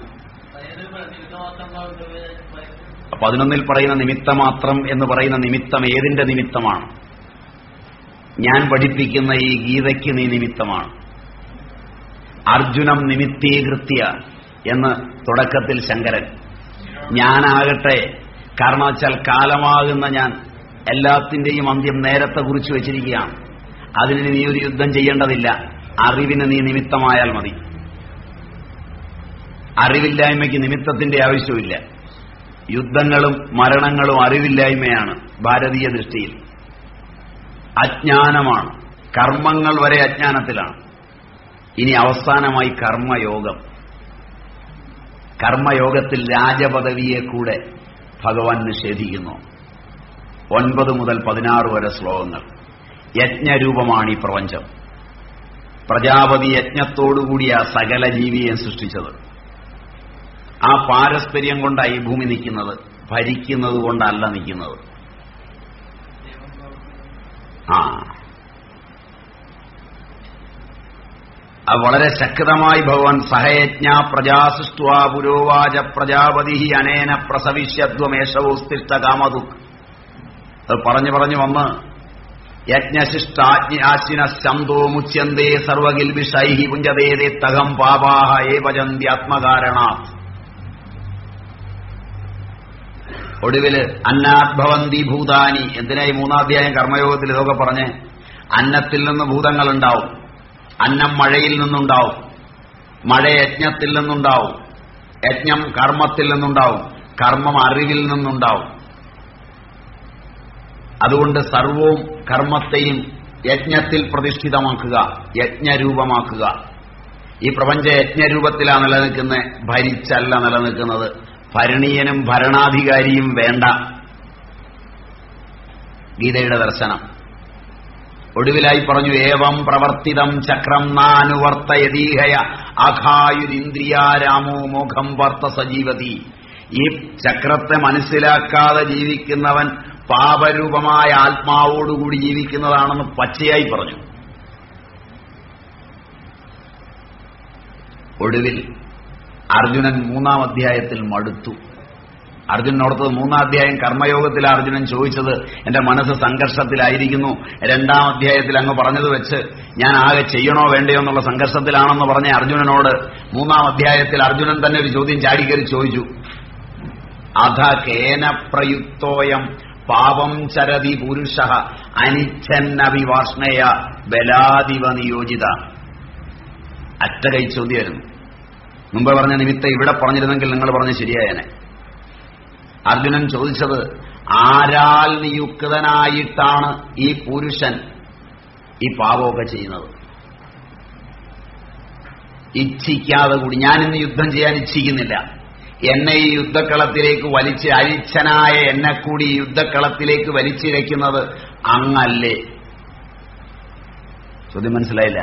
പതിനൊന്നിൽ പറയുന്ന നിമിത്തമാത്രം എന്ന് പറയുന്ന നിമിത്തം ഏതിന്റെ നിമിത്തമാണ് ഞാൻ പഠിപ്പിക്കുന്ന ഈ ഗീതയ്ക്ക് നീ നിമിത്തമാണ് അർജുനം നിമിത്തീകൃത്യ എന്ന് തുടക്കത്തിൽ ശങ്കരൻ ഞാനാകട്ടെ കാരണം വെച്ചാൽ കാലമാകുന്ന ഞാൻ എല്ലാത്തിന്റെയും അന്ത്യം നേരത്തെ കുറിച്ച് വെച്ചിരിക്കുകയാണ് അതിന് നീ ഒരു യുദ്ധം ചെയ്യേണ്ടതില്ല അറിവിന് നീ നിമിത്തമായാൽ മതി അറിവില്ലായ്മയ്ക്ക് നിമിത്തത്തിന്റെ ആവശ്യമില്ല യുദ്ധങ്ങളും മരണങ്ങളും അറിവില്ലായ്മയാണ് ഭാരതീയ ദൃഷ്ടിയിൽ അജ്ഞാനമാണ് കർമ്മങ്ങൾ വരെ അജ്ഞാനത്തിലാണ് ഇനി അവസാനമായി കർമ്മയോഗം കർമ്മയോഗത്തിൽ രാജപദവിയെ കൂടെ ഭഗവാൻ നിഷേധിക്കുന്നു ഒൻപത് മുതൽ പതിനാറ് വരെ ശ്ലോകങ്ങൾ യജ്ഞരൂപമാണ് ഈ പ്രപഞ്ചം പ്രജാപതി യജ്ഞത്തോടുകൂടിയ സകല ജീവിയെ സൃഷ്ടിച്ചത് ആ പാരസ്പര്യം കൊണ്ടാണ് ഈ ഭൂമി നിൽക്കുന്നത് ഭരിക്കുന്നത് കൊണ്ടല്ല നിൽക്കുന്നത് ആ അത് വളരെ ശക്തമായി ഭഗവാൻ സഹയജ്ഞ പ്രജാസൃഷ്ടുവ പുരോവാച പ്രജാപതി അനേന പ്രസവിഷ്യത്വമേഷവോസ്തിഷ്ട കാമതു അത് പറഞ്ഞു പറഞ്ഞു വന്ന് യജ്ഞശിഷ്ടാജ്ഞാശിന ശന്തോ മുച്യന്തേ സർവകിൽബിഷൈഹി പുഞ്ചതേതേ തകം പാപാഹ ഏ ഭജന്തി ആത്മകാരണാത് ഒടുവില് അന്നാദ്ഭവന്തി ഭൂതാനി എന്തിനായി മൂന്നാധ്യായം കർമ്മയോഗത്തിൽ ഇതൊക്കെ പറഞ്ഞ് അന്നത്തിൽ നിന്ന് ഭൂതങ്ങൾ ഉണ്ടാവും അന്നം മഴയിൽ നിന്നുണ്ടാവും മഴ യജ്ഞത്തിൽ നിന്നുണ്ടാവും യജ്ഞം കർമ്മത്തിൽ നിന്നുണ്ടാവും കർമ്മം അറിവിൽ നിന്നുണ്ടാവും അതുകൊണ്ട് സർവവും കർമ്മത്തെയും യജ്ഞത്തിൽ പ്രതിഷ്ഠിതമാക്കുക യജ്ഞരൂപമാക്കുക ഈ പ്രപഞ്ച യജ്ഞരൂപത്തിലാണ് നിലനിൽക്കുന്നത് ഭരിച്ചല്ല നിലനിൽക്കുന്നത് ഭരണീയനും ഭരണാധികാരിയും വേണ്ട ഗീതയുടെ ദർശനം ഒടുവിലായി പറഞ്ഞു ഏവം പ്രവർത്തിതം ചക്രം നാനുവർത്തയതീഹയ അഘായുരിന്ദ്രിയാരാമോ മോഘം വർത്ത സജീവതി ഈ ചക്രത്തെ മനസ്സിലാക്കാതെ ജീവിക്കുന്നവൻ പാപരൂപമായ ആത്മാവോടുകൂടി ജീവിക്കുന്നതാണെന്ന് പച്ചയായി പറഞ്ഞു ഒടുവിൽ അർജുനൻ മൂന്നാം അധ്യായത്തിൽ മടുത്തു അർജുനോടത്തത് മൂന്നാം അധ്യായം കർമ്മയോഗത്തിൽ അർജുനൻ ചോദിച്ചത് എന്റെ മനസ്സ് സംഘർഷത്തിലായിരിക്കുന്നു രണ്ടാം അധ്യായത്തിൽ അങ്ങ് പറഞ്ഞത് വെച്ച് ഞാൻ ആകെ ചെയ്യണോ വേണ്ടയോ എന്നുള്ള സംഘർഷത്തിലാണെന്ന് പറഞ്ഞ അർജുനനോട് മൂന്നാം അധ്യായത്തിൽ അർജുനൻ തന്നെ ഒരു ചോദ്യം ചാടിക്കറി ചോദിച്ചു അധ കേന പ്രയുക്തോയം പാപം ചരതി പുരുഷ അനിച്ഛന്നഭിവാഷ്ണയ ബലാദിവ നിയോജിത അറ്റകൈ ചോദ്യമായിരുന്നു മുമ്പ് പറഞ്ഞ നിമിത്തം ഇവിടെ പറഞ്ഞിരുന്നെങ്കിൽ നിങ്ങൾ പറഞ്ഞ് ശരിയായനെ അർജുനൻ ചോദിച്ചത് ആരാൽ നിയുക്തനായിട്ടാണ് ഈ പുരുഷൻ ഈ പാപമൊക്കെ ചെയ്യുന്നത് ഇച്ഛിക്കാതെ കൂടി ഞാനിന്ന് യുദ്ധം ചെയ്യാൻ ഇച്ഛിക്കുന്നില്ല എന്നെ ഈ യുദ്ധക്കളത്തിലേക്ക് വലിച്ച് അരിച്ചനായ എന്നെ കൂടി ഈ യുദ്ധക്കളത്തിലേക്ക് വലിച്ചിഴയ്ക്കുന്നത് അങ്ങല്ലേ ചോദ്യം മനസ്സിലായില്ല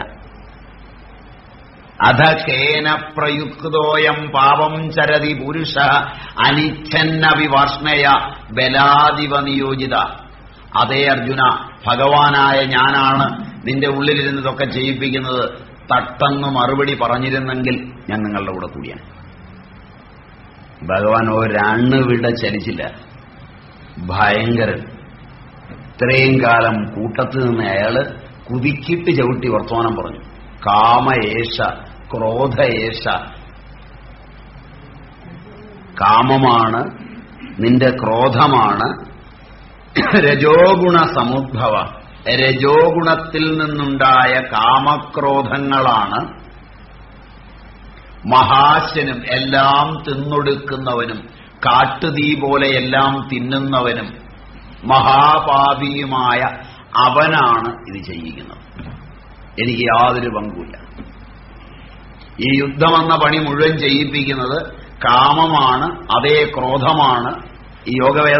അധ കേന പ്രയുക്തോയം പാപം ചരതി പുരുഷ അനിച്ഛന്നവിവാഷ്ണയ ബലാദിവ നിയോജിത അതേ അർജുന ഭഗവാനായ ഞാനാണ് നിന്റെ ഉള്ളിലിരുന്ന് ഇതൊക്കെ ചെയ്യിപ്പിക്കുന്നത് തട്ടെന്ന് മറുപടി പറഞ്ഞിരുന്നെങ്കിൽ ഞാൻ നിങ്ങളുടെ കൂടെ കൂടിയാണ് ഭഗവാൻ ഒരണ്ണുവിട ചലിച്ചില്ല ഭയങ്കരൻ ഇത്രയും കാലം കൂട്ടത്തിൽ നിന്ന് അയാള് കുതിക്കിട്ട് ചവിട്ടി വർത്തമാനം പറഞ്ഞു കാമയേഷ ക്രോധയേഷ കാമമാണ് നിന്റെ ക്രോധമാണ് രജോഗുണ സമുദ്ഭവ രജോഗുണത്തിൽ നിന്നുണ്ടായ കാമക്രോധങ്ങളാണ് മഹാശനും എല്ലാം തിന്നൊടുക്കുന്നവനും കാട്ടുതീ പോലെ എല്ലാം തിന്നുന്നവനും മഹാപാപിയുമായ അവനാണ് ഇത് ചെയ്യിക്കുന്നത് എനിക്ക് യാതൊരു പങ്കുമില്ല ഈ യുദ്ധമെന്ന പണി മുഴുവൻ ചെയ്യിപ്പിക്കുന്നത് കാമമാണ് അതേ ക്രോധമാണ് ഈ യോഗവേദ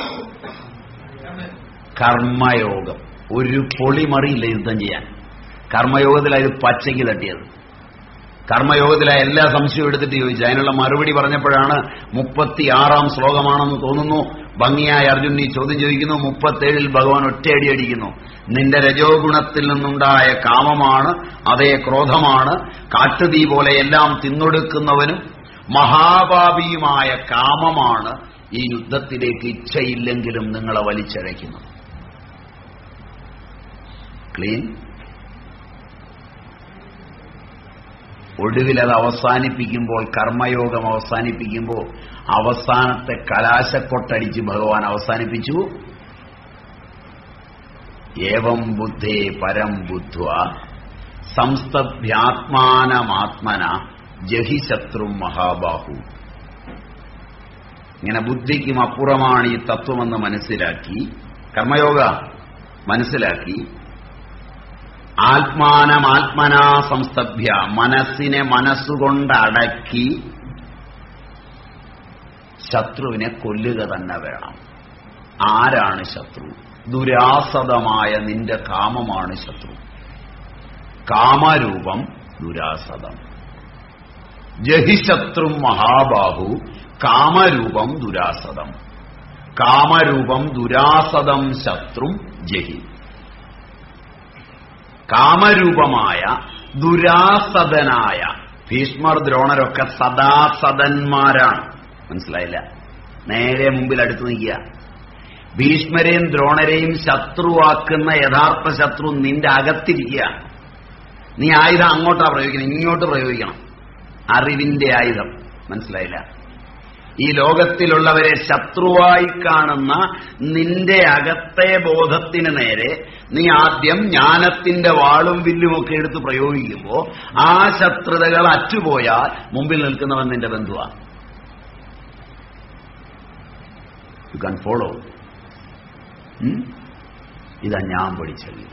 കർമ്മയോഗം ഒരു പൊളിമറിയില്ല യുദ്ധം ചെയ്യാൻ കർമ്മയോഗത്തിലാണ് ഇത് പച്ചയ്ക്ക് തട്ടിയത് കർമ്മയോഗത്തിലെ എല്ലാ സംശയവും എടുത്തിട്ട് ചോദിച്ചു അതിനുള്ള മറുപടി പറഞ്ഞപ്പോഴാണ് മുപ്പത്തിയാറാം ശ്ലോകമാണെന്ന് തോന്നുന്നു ഭംഗിയായ അർജുൻ ഈ ചോദ്യം ചോദിക്കുന്നു മുപ്പത്തേഴിൽ ഭഗവാൻ ഒറ്റയടി അടിക്കുന്നു നിന്റെ രജോ ഗുണത്തിൽ നിന്നുണ്ടായ കാമമാണ് അതേ ക്രോധമാണ് കാട്ടുതീ പോലെ എല്ലാം തിന്നൊടുക്കുന്നവനും മഹാപാപിയുമായ കാമമാണ് ഈ യുദ്ധത്തിലേക്ക് ഇച്ഛയില്ലെങ്കിലും നിങ്ങളെ വലിച്ചഴയ്ക്കുന്നത് ക്ലീൻ ഒടുവിൽ അത് അവസാനിപ്പിക്കുമ്പോൾ കർമ്മയോഗം അവസാനിപ്പിക്കുമ്പോൾ അവസാനത്തെ കലാശക്കൊട്ടടിച്ച് ഭഗവാൻ അവസാനിപ്പിച്ചു ഏവം ബുദ്ധേ പരം ബുദ്ധ്വ സംസ്തഭ്യാത്മാനമാത്മന ജഹി ശത്രു മഹാബാഹു ഇങ്ങനെ ബുദ്ധിക്കും അപ്പുറമാണ് ഈ തത്വമെന്ന് മനസ്സിലാക്കി കർമ്മയോഗ മനസ്സിലാക്കി ആത്മാനമാത്മനാ സംസ്തഭ്യ മനസ്സിനെ മനസ്സുകൊണ്ട് അടക്കി ശത്രുവിനെ കൊല്ലുക തന്നെ വേണം ആരാണ് ശത്രു ദുരാസതമായ നിന്റെ കാമമാണ് ശത്രു കാമരൂപം ദുരാസതം ജഹിശത്രു മഹാബാഹു കാമരൂപം ദുരാസതം കാമരൂപം ദുരാസതം ശത്രും ജഹി കാമരൂപമായ ദുരാസദനായ ഭീഷ്മർ ദ്രോണരൊക്കെ സദാസദന്മാരാണ് മനസ്സിലായില്ല നേരെ മുമ്പിൽ അടുത്ത് നിൽക്കുക ഭീഷ്മരെയും ദ്രോണരെയും ശത്രുവാക്കുന്ന യഥാർത്ഥ ശത്രു നിന്റെ അകത്തിരിക്കുക നീ ആയുധം അങ്ങോട്ടാ പ്രയോഗിക്കണം ഇങ്ങോട്ട് പ്രയോഗിക്കണം അറിവിന്റെ ആയുധം മനസ്സിലായില്ല ഈ ലോകത്തിലുള്ളവരെ ശത്രുവായി കാണുന്ന നിന്റെ അകത്തെ ബോധത്തിന് നേരെ നീ ആദ്യം ജ്ഞാനത്തിന്റെ വാളും വില്ലുമൊക്കെ എടുത്ത് പ്രയോഗിക്കുമ്പോൾ ആ ശത്രുതകൾ അറ്റുപോയാൽ മുമ്പിൽ നിൽക്കുന്നവൻ നിന്റെ ബന്ധുവാണ് യു കാൻ ഫോളോ ഇതാ ഞാൻ പഠിച്ച ഗീത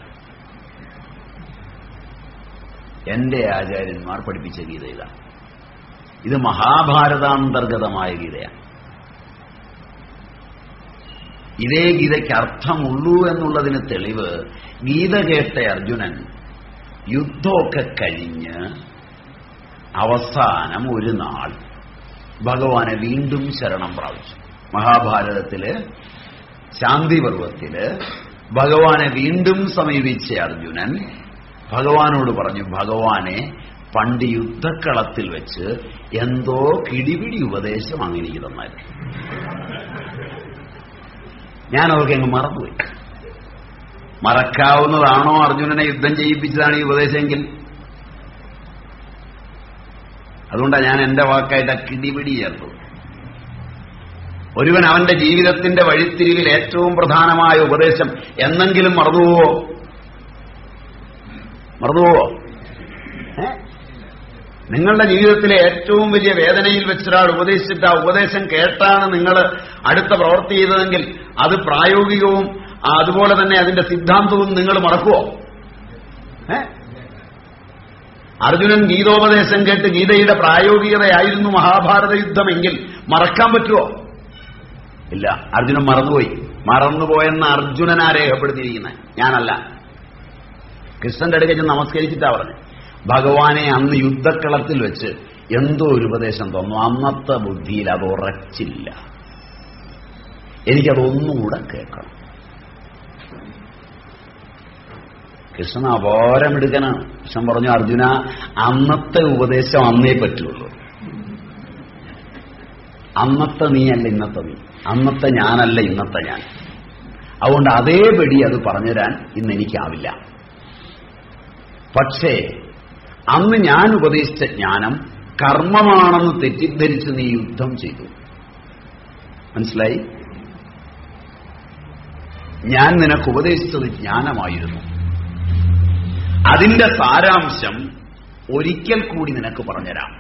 എന്റെ ആചാര്യന്മാർ പഠിപ്പിച്ച ഗീത ഇതാ ഇത് മഹാഭാരതാന്തർഗതമായ ഗീതയാണ് ഇതേ ഗീതയ്ക്ക് അർത്ഥമുള്ളൂ എന്നുള്ളതിന് തെളിവ് ഗീത കേട്ട അർജുനൻ യുദ്ധമൊക്കെ കഴിഞ്ഞ് അവസാനം ഒരു നാൾ ഭഗവാനെ വീണ്ടും ശരണം പ്രാപിച്ചു മഹാഭാരതത്തില് ശാന്തിപർവത്തില് ഭഗവാനെ വീണ്ടും സമീപിച്ച അർജുനൻ ഭഗവാനോട് പറഞ്ഞു ഭഗവാനെ പണ്ട് യുദ്ധക്കളത്തിൽ വെച്ച് എന്തോ കിടിപിടി ഉപദേശം അങ്ങനെ എനിക്ക് തന്നായിരുന്നു ഞാനതൊക്കെ അങ്ങ് മറന്നുപോയി മറക്കാവുന്നതാണോ അർജുനനെ യുദ്ധം ചെയ്യിപ്പിച്ചതാണ് ഈ ഉപദേശമെങ്കിൽ അതുകൊണ്ടാണ് ഞാൻ എന്റെ വാക്കായിട്ട് ആ കിടിപിടി ചേർത്തത് ഒരുവൻ അവന്റെ ജീവിതത്തിന്റെ വഴിത്തിരിവിൽ ഏറ്റവും പ്രധാനമായ ഉപദേശം എന്നെങ്കിലും മറന്നുപോവോ മറന്നുപോവോ ഏ? നിങ്ങളുടെ ജീവിതത്തിലെ ഏറ്റവും വലിയ വേദനയിൽ വെച്ചൊരാൾ ഉപദേശിച്ചിട്ട് ആ ഉപദേശം കേട്ടാണ് നിങ്ങൾ അടുത്ത പ്രവൃത്തി ചെയ്തതെങ്കിൽ അത് പ്രായോഗികവും ആ, അതുപോലെ തന്നെ അതിന്റെ സിദ്ധാന്തവും നിങ്ങൾ മറക്കുവോ ഏ അർജുനൻ ഗീതോപദേശം കേട്ട് ഗീതയുടെ പ്രായോഗികതയായിരുന്നു മഹാഭാരത യുദ്ധമെങ്കിൽ മറക്കാൻ പറ്റുമോ ഇല്ല അർജുനൻ മറന്നുപോയി മറന്നുപോയെന്ന് അർജുനനാ രേഖപ്പെടുത്തിയിരിക്കുന്നത് ഞാനല്ല കൃഷ്ണന്റെ അടുക്കൽ ചെന്ന് നമസ്കരിച്ചിട്ടാ പറഞ്ഞു ഭഗവാനെ അന്ന് യുദ്ധക്കളത്തിൽ വെച്ച് എന്തോ ഒരു ഉപദേശം തന്നു അന്നത്തെ ബുദ്ധിയിൽ അത് ഉറച്ചില്ല എനിക്കതൊന്നുകൂടെ കേൾക്കണം കൃഷ്ണൻ അപാരമെടുക്കനാണ് കൃഷ്ണൻ പറഞ്ഞു അർജുന അന്നത്തെ ഉപദേശം അന്നേ പറ്റുള്ളൂ അന്നത്തെ നീയല്ല ഇന്നത്തെ നീ അന്നത്തെ ഞാനല്ല ഇന്നത്തെ ഞാൻ അതുകൊണ്ട് അതേപടി അത് പറഞ്ഞുതരാൻ ഇന്ന് എനിക്കാവില്ല പക്ഷേ അന്ന് ഞാൻ ഉപദേശിച്ച ജ്ഞാനം കർമ്മമാണെന്ന് തെറ്റിദ്ധരിച്ച് നീ യുദ്ധം ചെയ്തു മനസ്സിലായി ഞാൻ നിനക്ക് ഉപദേശിച്ചത് ജ്ഞാനമായിരുന്നു അതിന്റെ സാരാംശം ഒരിക്കൽ കൂടി നിനക്ക് പറഞ്ഞുതരാം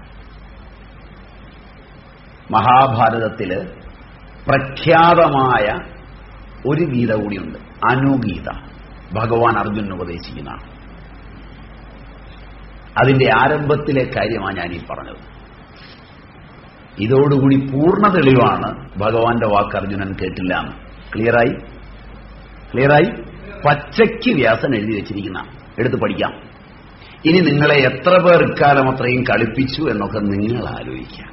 മഹാഭാരതത്തില് പ്രഖ്യാതമായ ഒരു ഗീത കൂടിയുണ്ട് അനുഗീത ഭഗവാൻ അർജുനന് ഉപദേശിക്കുന്നതാണ് അതിന്റെ ആരംഭത്തിലെ കാര്യമാണ് ഞാൻ ഈ പറഞ്ഞത് ഇതോടുകൂടി പൂർണ്ണ തെളിവാണ് ഭഗവാന്റെ വാക്ക് അർജുനൻ കേട്ടില്ല എന്ന് ക്ലിയറായി ക്ലിയറായി പച്ചയ്ക്ക് വ്യാസൻ എഴുതി വെച്ചിരിക്കുന്ന എടുത്ത് പഠിക്കാം ഇനി നിങ്ങളെ എത്ര പേർ ഇക്കാലം അത്രയും കളിപ്പിച്ചു എന്നൊക്കെ നിങ്ങൾ ആലോചിക്കാം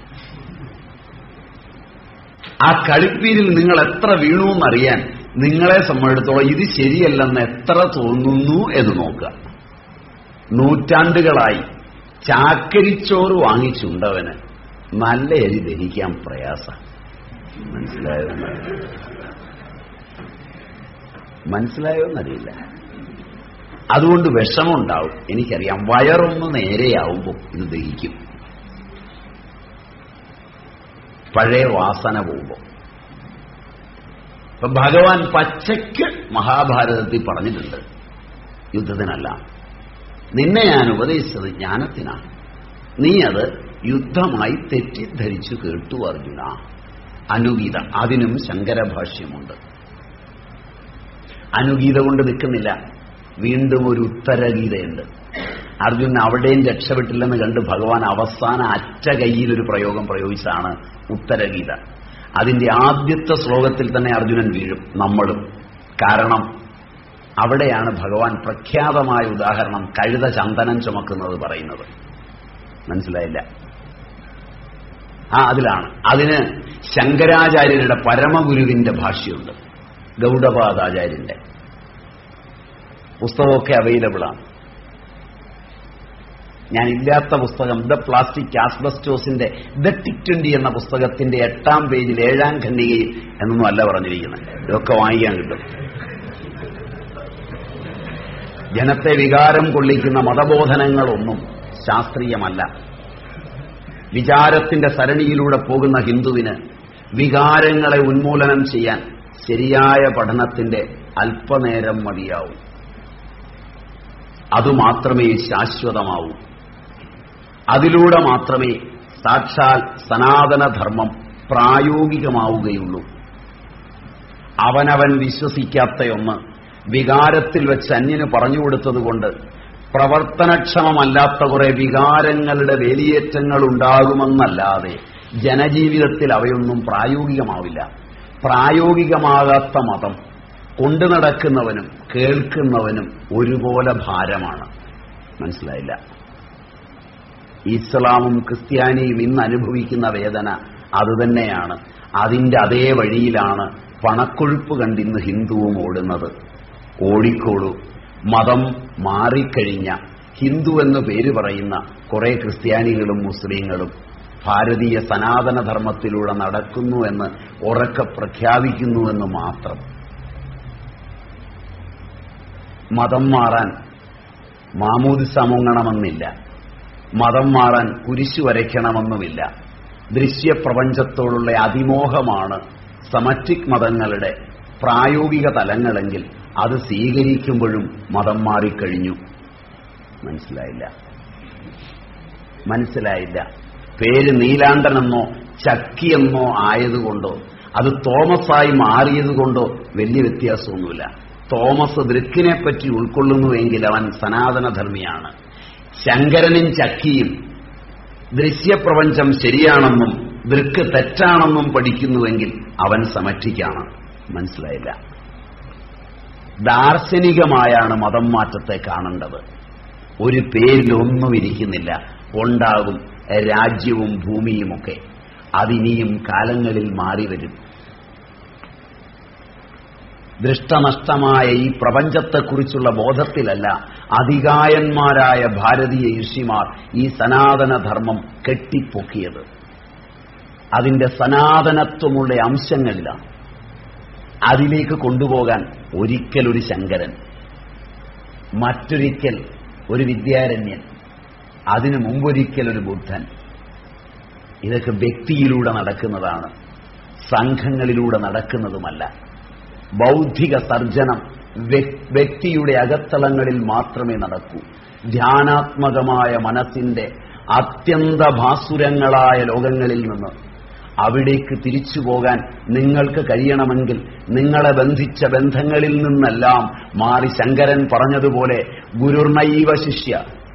ആ കളിപ്പീരിൽ നിങ്ങൾ എത്ര വീണു എന്നറിയാൻ നിങ്ങളെ സംബന്ധിച്ചിടത്തോളം ഇത് ശരിയല്ലെന്ന് എത്ര തോന്നുന്നു എന്ന് നോക്കുക നൂറ്റാണ്ടുകളായി ചാക്കരിച്ചോറ് വാങ്ങിച്ചുണ്ടവന് നല്ല എരി ദഹിക്കാൻ പ്രയാസം മനസ്സിലായോ മനസ്സിലായോന്നറിയില്ല അതുകൊണ്ട് വിഷമമുണ്ടാവും എനിക്കറിയാം വയറൊന്ന് നേരെയാവുമ്പോൾ ഇത് ദഹിക്കും പഴയ വാസന പോകുമ്പോൾ ഇപ്പൊ ഭഗവാൻ പച്ചയ്ക്ക് മഹാഭാരതത്തിൽ പറഞ്ഞിട്ടുണ്ട് യുദ്ധത്തിനല്ല നിന്നെ ഞാൻ ഉപദേശിച്ചത് ജ്ഞാനത്തിനാണ് നീ അത് യുദ്ധമായി തെറ്റിദ്ധരിച്ചു കേട്ടു അർജുന അനുഗീത അതിനും ശങ്കരഭാഷ്യമുണ്ട് അനുഗീത കൊണ്ട് നിൽക്കുന്നില്ല വീണ്ടും ഒരു ഉത്തരഗീതയുണ്ട് അർജുനൻ അവിടെയും രക്ഷപ്പെട്ടില്ലെന്ന് കണ്ട് ഭഗവാൻ അവസാന അറ്റ കയ്യിൽ ഒരു പ്രയോഗം പ്രയോഗിച്ചാണ് ഉത്തരഗീത അതിന്റെ ആദ്യത്തെ ശ്ലോകത്തിൽ തന്നെ അർജുനൻ വീഴും നമ്മളും കാരണം അവിടെയാണ് ഭഗവാൻ പ്രഖ്യാതമായ ഉദാഹരണം കഴുത ചന്ദനം ചുമക്കുന്നത് പറയുന്നത് മനസ്സിലായില്ല ആ അതിലാണ് അതിന് ശങ്കരാചാര്യരുടെ പരമഗുരുവിന്റെ ഭാഷ്യമുണ്ട് ഗൗഡപാദാചാര്യന്റെ പുസ്തകമൊക്കെ അവൈലബിൾ ആണ് ഞാൻ ഇല്ലാത്ത പുസ്തകം ദ പ്ലാസ്റ്റിക് ആസ്ബസ്റ്റോസിന്റെ ദ ടിക് ട്വന്റി എന്ന പുസ്തകത്തിന്റെ എട്ടാം പേജിൽ ഏഴാം ഖണ്ഡികയിൽ എന്നൊന്നും അല്ല പറഞ്ഞിരിക്കുന്നത് ഇതൊക്കെ വാങ്ങിക്കാൻ കിട്ടും ജനത്തെ വികാരം കൊള്ളിക്കുന്ന മതബോധനങ്ങളൊന്നും ശാസ്ത്രീയമല്ല വിചാരത്തിന്റെ സരണിയിലൂടെ പോകുന്ന ഹിന്ദുവിന് വികാരങ്ങളെ ഉന്മൂലനം ചെയ്യാൻ ശരിയായ പഠനത്തിന്റെ അല്പനേരം മതിയാവും അതുമാത്രമേ ശാശ്വതമാവൂ അതിലൂടെ മാത്രമേ സാക്ഷാൽ സനാതനധർമ്മം പ്രായോഗികമാവുകയുള്ളൂ അവനവൻ വിശ്വസിക്കാത്തയൊന്ന് വികാരത്തിൽ വെച്ച് അന്യന് പറഞ്ഞുകൊടുത്തതുകൊണ്ട് പ്രവർത്തനക്ഷമമല്ലാത്ത കുറെ വികാരങ്ങളുടെ വേലിയേറ്റങ്ങൾ ഉണ്ടാകുമെന്നല്ലാതെ ജനജീവിതത്തിൽ അവയൊന്നും പ്രായോഗികമാവില്ല പ്രായോഗികമാകാത്ത മതം കൊണ്ടു നടക്കുന്നവനും കേൾക്കുന്നവനും ഒരുപോലെ ഭാരമാണ് മനസ്സിലായില്ല ഇസ്ലാമും ക്രിസ്ത്യാനിയും ഇന്ന് അനുഭവിക്കുന്ന വേദന അതുതന്നെയാണ് അതിന്റെ അതേ വഴിയിലാണ് പണക്കൊഴുപ്പ് കണ്ടിന്ന് ഹിന്ദുവും ഓടുന്നത് ഓടിക്കോളൂ മതം മാറിക്കഴിഞ്ഞ ഹിന്ദു എന്ന് പേര് പറയുന്ന കുറെ ക്രിസ്ത്യാനികളും മുസ്ലിങ്ങളും ഭാരതീയ സനാതനധർമ്മത്തിലൂടെ നടക്കുന്നു എന്ന് ഉറക്കെ പ്രഖ്യാപിക്കുന്നുവെന്ന് മാത്രം മതം മാറാൻ മാമൂദിസ മുങ്ങണമെന്നില്ല മതം മാറാൻ കുരിശു വരയ്ക്കണമെന്നുമില്ല ദൃശ്യപ്രപഞ്ചത്തോടുള്ള അതിമോഹമാണ് സമറ്റിക് മതങ്ങളുടെ പ്രായോഗിക തലങ്ങളെങ്കിൽ അത് സ്വീകരിക്കുമ്പോഴും മതം മാറിക്കഴിഞ്ഞു മനസ്സിലായില്ല മനസ്സിലായില്ല പേര് നീലാണ്ടനെന്നോ ചക്കിയെന്നോ ആയതുകൊണ്ടോ അത് തോമസായി മാറിയതുകൊണ്ടോ വലിയ വ്യത്യാസമൊന്നുമില്ല തോമസ് ദൃക്കിനെ പറ്റി ഉൾക്കൊള്ളുന്നുവെങ്കിൽ അവൻ സനാതനധർമ്മിയാണ് ശങ്കരനും ചക്കിയും ദൃശ്യപ്രപഞ്ചം ശരിയാണെന്നും ദൃക്ക് തെറ്റാണെന്നും പഠിക്കുന്നുവെങ്കിൽ അവൻ സമറ്റിക്കാണ് മനസ്സിലായില്ല ദാർശനികമായാണ് മതം മാറ്റത്തെ കാണേണ്ടത് ഒരു പേരിലൊന്നും ഇരിക്കുന്നില്ല ഉണ്ടാകും രാജ്യവും ഭൂമിയുമൊക്കെ അതിനിയും കാലങ്ങളിൽ മാറി വരും ദൃഷ്ടനഷ്ടമായ ഈ പ്രപഞ്ചത്തെക്കുറിച്ചുള്ള ബോധത്തിലല്ല അധികായന്മാരായ ഭാരതീയ ഋഷിമാർ ഈ സനാതനധർമ്മം കെട്ടിപ്പൊക്കിയത് അതിന്റെ സനാതനത്വമുള്ള അംശങ്ങളിലാണ് അതിലേക്ക് കൊണ്ടുപോകാൻ ഒരിക്കലൊരു ശങ്കരൻ മറ്റൊരിക്കൽ ഒരു വിദ്യാരണ്യൻ അതിനു മുമ്പൊരിക്കൽ ഒരു ബുദ്ധൻ ഇതൊക്കെ വ്യക്തിയിലൂടെ നടക്കുന്നതാണ് സംഘങ്ങളിലൂടെ നടക്കുന്നതുമല്ല ബൗദ്ധിക സർജനം വ്യക്തിയുടെ അകത്തളങ്ങളിൽ മാത്രമേ നടക്കൂ ധ്യാനാത്മകമായ മനസ്സിന്റെ അത്യന്ത ഭാസുരങ്ങളായ ലോകങ്ങളിൽ നിന്ന് അവിടേക്ക് തിരിച്ചു പോകാൻ നിങ്ങൾക്ക് കഴിയണമെങ്കിൽ നിങ്ങളെ ബന്ധിച്ച ബന്ധങ്ങളിൽ നിന്നെല്ലാം മാറി ശങ്കരൻ പറഞ്ഞതുപോലെ ഗുരുർണൈവ ശിഷ്യ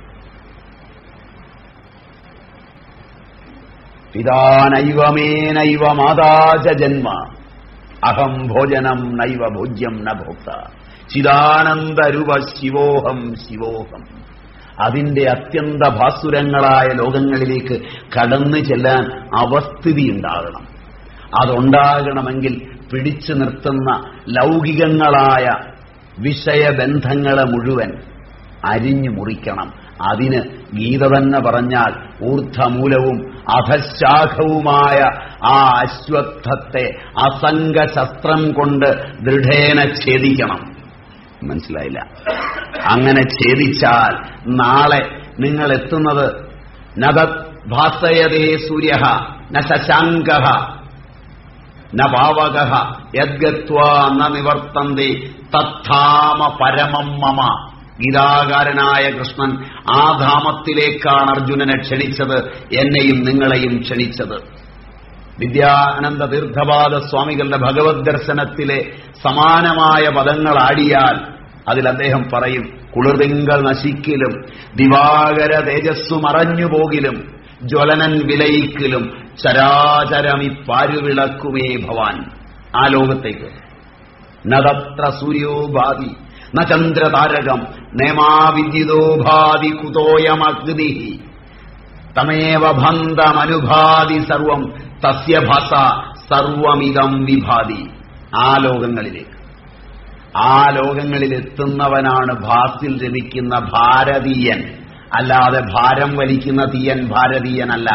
പിതാനൈവ മേ നൈവ മാതാച ജന്മ അഹം ഭോജനം നൈവ ഭോജ്യം ന ഭോക്ത ചിദാനന്ദരുവ ശിവോഹം ശിവോഹം അതിന്റെ അത്യന്ത ഭാസുരങ്ങളായ ലോകങ്ങളിലേക്ക് കടന്നു ചെല്ലാൻ അവസ്ഥിതി ഉണ്ടാകണം അതുണ്ടാകണമെങ്കിൽ പിടിച്ചു നിർത്തുന്ന ലൗകികങ്ങളായ വിഷയബന്ധങ്ങളെ മുഴുവൻ അരിഞ്ഞു മുറിക്കണം അതിന് ഗീത തന്നെ പറഞ്ഞാൽ ഊർധമൂലവും അധശാഖവുമായ ആ അശ്വത്ഥത്തെ അസംഗശസ്ത്രം കൊണ്ട് ദൃഢേന ഛേദിക്കണം മനസ്സിലായില്ല അങ്ങനെ ഛേദിച്ചാൽ നാളെ നിങ്ങൾ എത്തുന്നത് നഗത് ഭാസയതേ സൂര്യ ന ശശാങ്ക ന ഭാവക യദ്ഗത്വാ ന നിവർത്തന്തി തത്ഥാമ പരമം മമ ഗീതാകാരനായ കൃഷ്ണൻ ആ ധാമത്തിലേക്കാണ് അർജുനനെ ക്ഷണിച്ചത് എന്നെയും നിങ്ങളെയും ക്ഷണിച്ചത് വിദ്യാനന്ദ തീർത്ഥപാദ സ്വാമികളുടെ ഭഗവത് ദർശനത്തിലെ സമാനമായ പദങ്ങൾ ആടിയാൽ അതിൽ അദ്ദേഹം പറയും കുളിർതിങ്കൾ നശിക്കലും ദിവാകര തേജസ്സു മറഞ്ഞു പോകിലും ജ്വലനൻ വിലയിക്കലും ചരാചരമി പാരുവിളക്കുമേ ഭവാൻ ആ ലോകത്തേക്ക് നതത്ര സൂര്യോഭാതി ന ചന്ദ്രതാരകം നേമാവിദ്യുതോഭാതി കുതോയമഗ്നി തമേവ ബന്ധമനുഭാതി സർവം തസ്യ ഭസ സർവമിതം വിഭാതി ആ ലോകങ്ങളിലേക്ക് ആ ലോകങ്ങളിൽ എത്തുന്നവനാണ് ഭാസിൽ രമിക്കുന്ന ഭാരതീയൻ അല്ലാതെ ഭാരം വലിക്കുന്ന തീയൻ ഭാരതീയനല്ല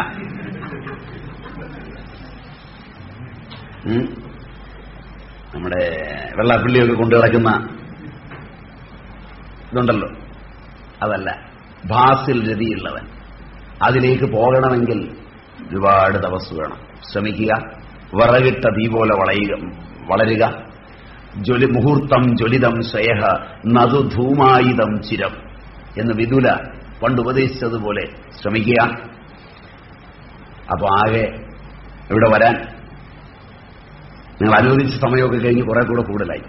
ഉം. നമ്മുടെ വെള്ളാപ്പള്ളിയൊക്കെ കൊണ്ടു കിടക്കുന്ന ഇതുണ്ടല്ലോ അതല്ല ഭാസിൽ രതിയുള്ളവൻ അതിലേക്ക് പോകണമെങ്കിൽ ഒരുപാട് തപസ് വേണം ശ്രമിക്കുക വിറകിട്ട തീ പോലെ വളയുക വളരുക ജ്വലി മുഹൂർത്തം ജ്വലിതം സ്വയഹ നതു ധൂമായുധം ചിരം എന്ന് വിദുല പണ്ട് ഉപദേശിച്ചതുപോലെ ശ്രമിക്കുക അപ്പൊ ആകെ ഇവിടെ വരാൻ നിങ്ങൾ അനുവദിച്ച സമയമൊക്കെ കഴിഞ്ഞ് കുറെ കൂടെ കൂടുതലായി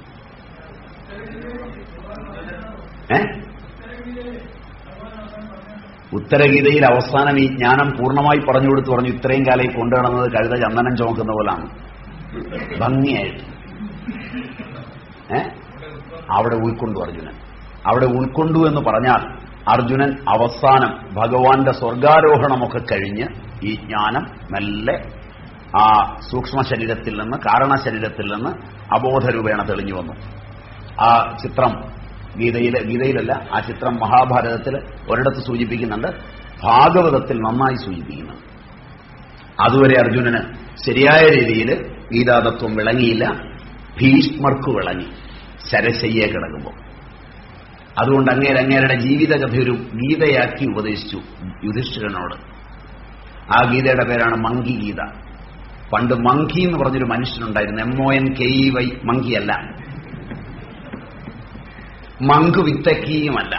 ഏ ഉത്തരഗീതയിൽ അവസാനം ഈ ജ്ഞാനം പൂർണ്ണമായി പറഞ്ഞു കൊടുത്തു പറഞ്ഞു ഇത്രയും കാലം ഈ കൊണ്ടുനടന്നത് കഴുത ചന്ദനം ചുമക്കുന്ന പോലാണ് ഭംഗിയായിട്ട് ഏ അവിടെ ഉൾക്കൊണ്ടു അർജുനൻ അവിടെ ഉൾക്കൊണ്ടു എന്ന് പറഞ്ഞാൽ അർജുനൻ അവസാനം ഭഗവാന്റെ സ്വർഗാരോഹണമൊക്കെ കഴിഞ്ഞ് ഈ ജ്ഞാനം മെല്ലെ ആ സൂക്ഷ്മ ശരീരത്തിൽ നിന്ന് കാരണ ശരീരത്തിൽ നിന്ന് അബോധരൂപേണ തെളിഞ്ഞു വന്നു ആ ചിത്രം ഗീതയിൽ ഗീതയിലല്ല ആ ചിത്രം മഹാഭാരതത്തിൽ ഒരിടത്ത് സൂചിപ്പിക്കുന്നുണ്ട് ഭാഗവതത്തിൽ നന്നായി സൂചിപ്പിക്കുന്നുണ്ട് അതുവരെ അർജുനന് ശരിയായ രീതിയിൽ ഗീതാതത്വം വിളങ്ങിയില്ല ഭീഷ്മർക്ക് വിളങ്ങി ശരശയ്യെ കിടക്കുമ്പോൾ അതുകൊണ്ട് അങ്ങേര് അങ്ങേരുടെ ജീവിതകഥ ഒരു ഗീതയാക്കി ഉപദേശിച്ചു യുധിഷ്ഠിരനോട് ആ ഗീതയുടെ പേരാണ് മങ്കി ഗീത പണ്ട് മങ്കി എന്ന് പറഞ്ഞൊരു മനുഷ്യനുണ്ടായിരുന്നു M O N K E Y മങ്കിയല്ല മങ്ക് വിത്തക്കിയുമല്ല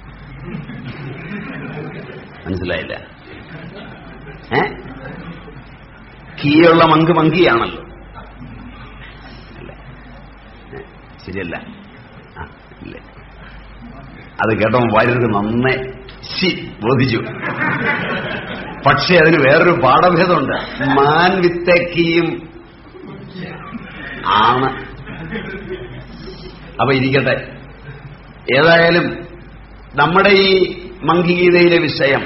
മനസ്സിലായില്ല ഏ കീയുള്ള മങ്ക് മങ്കിയാണല്ലോ അല്ല. ഏ, ശരിയല്ല ആ, ഇല്ല അത് കേട്ടോ വാര്യർക്ക് നന്നേ ശി ബോധിച്ചു പക്ഷേ അതിന് വേറൊരു പാഠഭേദമുണ്ട് മാൻ വിത്തക്കിയും ആണ് അപ്പൊ ഇരിക്കട്ടെ ഏതായാലും നമ്മുടെ ഈ മങ്കിഗീതയിലെ വിഷയം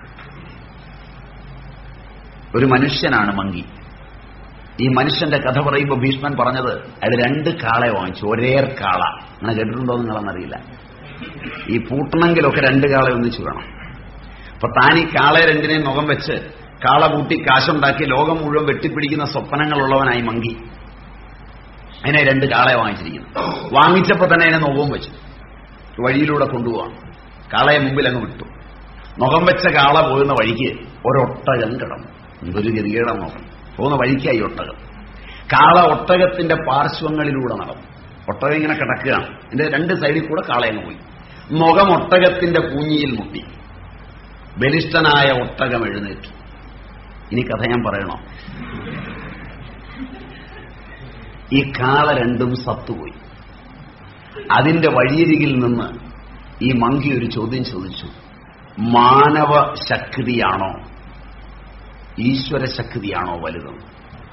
ഒരു മനുഷ്യനാണ് മങ്കി ഈ മനുഷ്യന്റെ കഥ പറയുമ്പോൾ ഭീഷ്മൻ പറഞ്ഞത് അയാൾ രണ്ട് കാളെ വാങ്ങിച്ചു ഒരേർ കാള അങ്ങനെ കേട്ടിട്ടുണ്ടോ നിങ്ങളെന്നറിയില്ല ഈ പൂട്ടണമെങ്കിലൊക്കെ രണ്ട് കാളെ ഒന്നിച്ചു വേണം അപ്പൊ താൻ ഈ കാളെ രണ്ടിനെയും മുഖം വെച്ച് കാള പൂട്ടി കാശുണ്ടാക്കി ലോകം മുഴുവൻ വെട്ടിപ്പിടിക്കുന്ന സ്വപ്നങ്ങളുള്ളവനായി മങ്കി അതിനെ രണ്ട് കാളെ വാങ്ങിച്ചിരിക്കുന്നു വാങ്ങിച്ചപ്പോ തന്നെ അതിനെ മുഖവും വെച്ചു വഴിയിലൂടെ കൊണ്ടുപോവാം കാളയെ മുമ്പിൽ അങ്ങ് വിട്ടു മുഖം വെച്ച കാള പോകുന്ന വഴിക്ക് ഒരൊട്ടകം കിടന്നു എന്തൊരു ഗതികേടാൻ നോക്കണം പോകുന്ന വഴിക്കായി ഒട്ടകം കാള ഒട്ടകത്തിന്റെ പാർശ്വങ്ങളിലൂടെ നടന്നു ഒട്ടകം ഇങ്ങനെ കിടക്കുകയാണ് ഇതിന്റെ രണ്ട് സൈഡിൽ കൂടെ കാളയങ്ങ് പോയി മുഖം ഒട്ടകത്തിന്റെ കൂഞ്ഞിയിൽ മുട്ടി ബലിഷ്ഠനായ ഒട്ടകം എഴുന്നേറ്റു ഇനി കഥ ഞാൻ പറയണോ ഈ കാള രണ്ടും സത്തുപോയി അതിന്റെ വഴിയരികിൽ നിന്ന് ഈ മങ്കി ഒരു ചോദ്യം ചോദിച്ചു മാനവ ശക്തിയാണോ ഈശ്വര ശക്തിയാണോ വലുതെന്ന്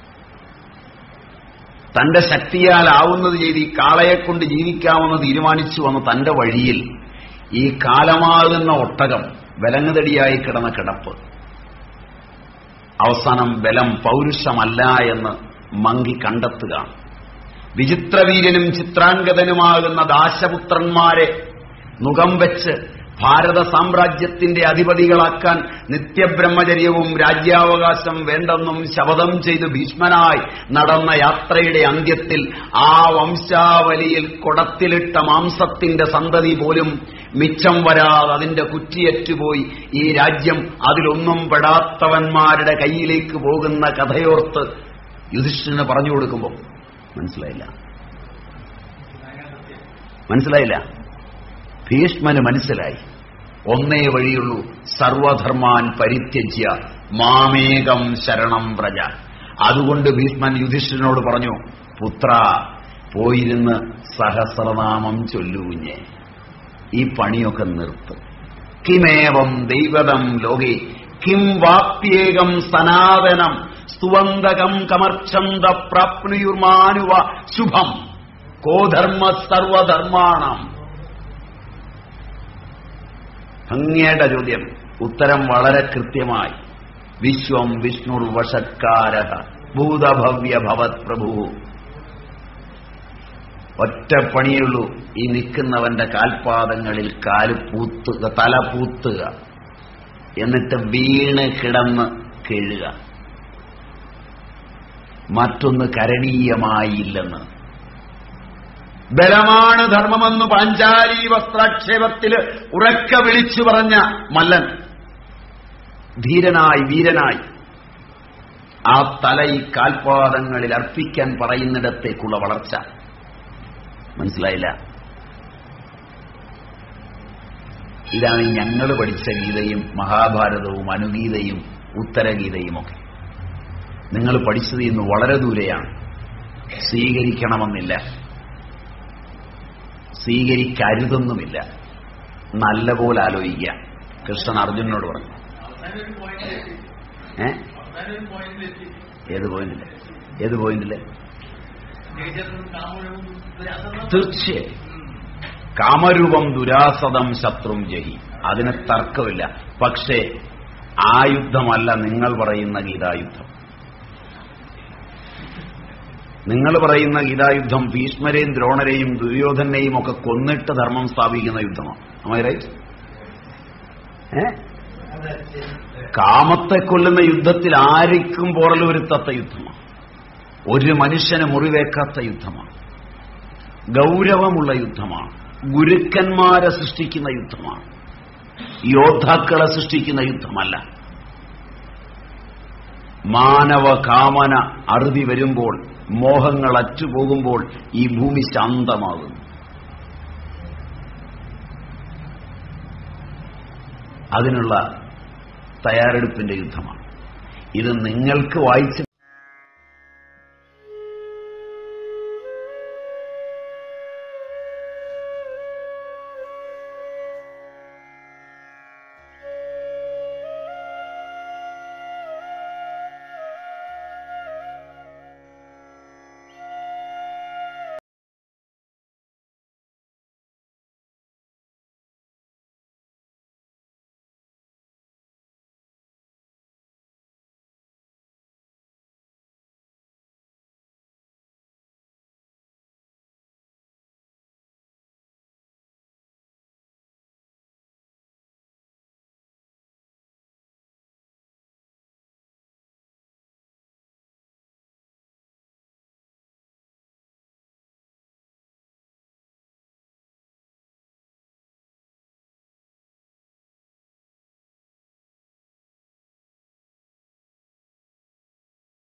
തന്റെ ശക്തിയാൽ ആവുന്നത് ചെയ്ത് ഈ കാളയെ കൊണ്ട് ജീവിക്കാമെന്ന് തീരുമാനിച്ചു വന്ന തന്റെ വഴിയിൽ ഈ കാലമാകുന്ന ഒട്ടകം വിലങ്ങുതടിയായി കിടന്ന കിടപ്പ് അവസാനം ബലം പൗരുഷമല്ല എന്ന് മങ്കി കണ്ടെത്തുക വിചിത്രവീര്യനും ചിത്രാംഗതനുമാകുന്ന ദാശപുത്രന്മാരെ മുഖം വെച്ച് ഭാരത സാമ്രാജ്യത്തിന്റെ അധിപതികളാക്കാൻ നിത്യബ്രഹ്മചര്യവും രാജ്യാവകാശം വേണ്ടെന്നും ശപഥം ചെയ്ത് ഭീഷ്മനായി നടന്ന യാത്രയുടെ അന്ത്യത്തിൽ ആ വംശാവലിയിൽ കുടത്തിലിട്ട മാംസത്തിന്റെ സന്തതി പോലും മിച്ചം വരാതെ അതിന്റെ കുറ്റിയറ്റുപോയി ഈ രാജ്യം അതിലൊന്നും പെടാത്തവന്മാരുടെ കയ്യിലേക്ക് പോകുന്ന കഥയോർത്ത് യുധിഷ്ഠിരന് പറഞ്ഞു കൊടുക്കുമ്പോൾ മനസ്സിലായില്ല മനസ്സിലായില്ല ഭീഷ്മന് മനസ്സിലായി ഒന്നേ വഴിയുള്ളൂ സർവധർമാൻ പരിത്യജ്യ മാമേകം ശരണം പ്രജ അതുകൊണ്ട് ഭീഷ്മൻ യുധിഷ്ഠിരനോട് പറഞ്ഞു പുത്ര പോയിരുന്ന് സഹസ്രനാമം ചൊല്ലുകുഞ്ഞെ ഈ പണിയൊക്കെ നിർത്ത് കിമേവം ദൈവതം ലോകെ കിം വാപ്യേകം സനാതനം സ്തുവന്തകം കമർച്ഛന്ത പ്രാപ്നുയുർമാനുവ ശുഭം കോധർമ്മ സർവധർമാണം ഭംഗിയായിട്ട ചോദ്യം ഉത്തരം വളരെ കൃത്യമായി വിശ്വം വിഷ്ണുർ വഷത്കാര ഭൂതഭവ്യ ഭവത് പ്രഭു ഒറ്റ പണിയുള്ളൂ ഈ നിൽക്കുന്നവന്റെ കാൽപാദങ്ങളിൽ കാല് പൂത്തുക തല പൂത്തുക എന്നിട്ട് വീണ് കിടന്ന് കീഴുക മറ്റൊന്ന് കരണീയമായില്ലെന്ന് ബലമാണ് ധർമ്മമെന്ന് പാഞ്ചാലി വസ്ത്രാക്ഷേപത്തിൽ ഉറക്ക വിളിച്ചു പറഞ്ഞ മല്ലൻ ധീരനായി വീരനായി ആ തല ഈ കാൽപാദങ്ങളിൽ അർപ്പിക്കാൻ പറയുന്നിടത്തേക്കുള്ള വളർച്ച മനസ്സിലായില്ല ഇതാണ് ഞങ്ങൾ പഠിച്ച ഗീതയും മഹാഭാരതവും അനുഗീതയും ഉത്തരഗീതയും ഒക്കെ നിങ്ങൾ പഠിച്ചത് ഇന്ന് വളരെ ദൂരെയാണ് സ്വീകരിക്കണമെന്നില്ല സ്വീകരിക്കരുതെന്നുമില്ല നല്ലപോലെ ആലോചിക്കുക കൃഷ്ണൻ അർജുനോട് പറഞ്ഞു അവസാനൊരു പോയിന്റിലെത്തി ഏ അവസാനൊരു പോയിന്റിലെത്തി ഏത് പോയിന്റില് ഏത് പോയിന്റില് ജയചന്ദ്രൻ കാമനും ദുരാസനം തീർച്ചയായും കാമരൂപം ദുരാസതം ശത്രും ജഹി അതിന് തർക്കമില്ല പക്ഷേ ആ യുദ്ധമല്ല നിങ്ങൾ പറയുന്ന ഗീതായുദ്ധം നിങ്ങൾ പറയുന്ന ഗീതായുദ്ധം ഭീഷ്മരെയും ദ്രോണരെയും ദുര്യോധനെയും ഒക്കെ കൊന്നിട്ട് ധർമ്മം സ്ഥാപിക്കുന്ന യുദ്ധമാണ് അമ്മ റൈറ്റ് ഏ കാമത്തെ കൊല്ലുന്ന യുദ്ധത്തിൽ ആർക്കും പോറൽ വരുത്താത്ത യുദ്ധമാണ് ഒരു മനുഷ്യന് മുറിവേക്കാത്ത യുദ്ധമാണ് ഗൗരവമുള്ള യുദ്ധമാണ് ഗുരുക്കന്മാരെ സൃഷ്ടിക്കുന്ന യുദ്ധമാണ് യോദ്ധാക്കളെ സൃഷ്ടിക്കുന്ന യുദ്ധമല്ല മാനവ കാമന അറുതി വരുമ്പോൾ മോഹങ്ങൾ അറ്റുപോകുമ്പോൾ ഈ ഭൂമി ശാന്തമാകുന്നു അതിനുള്ള തയ്യാറെടുപ്പിന്റെ യുദ്ധമാണ് ഇത് നിങ്ങൾക്ക് വായിച്ച്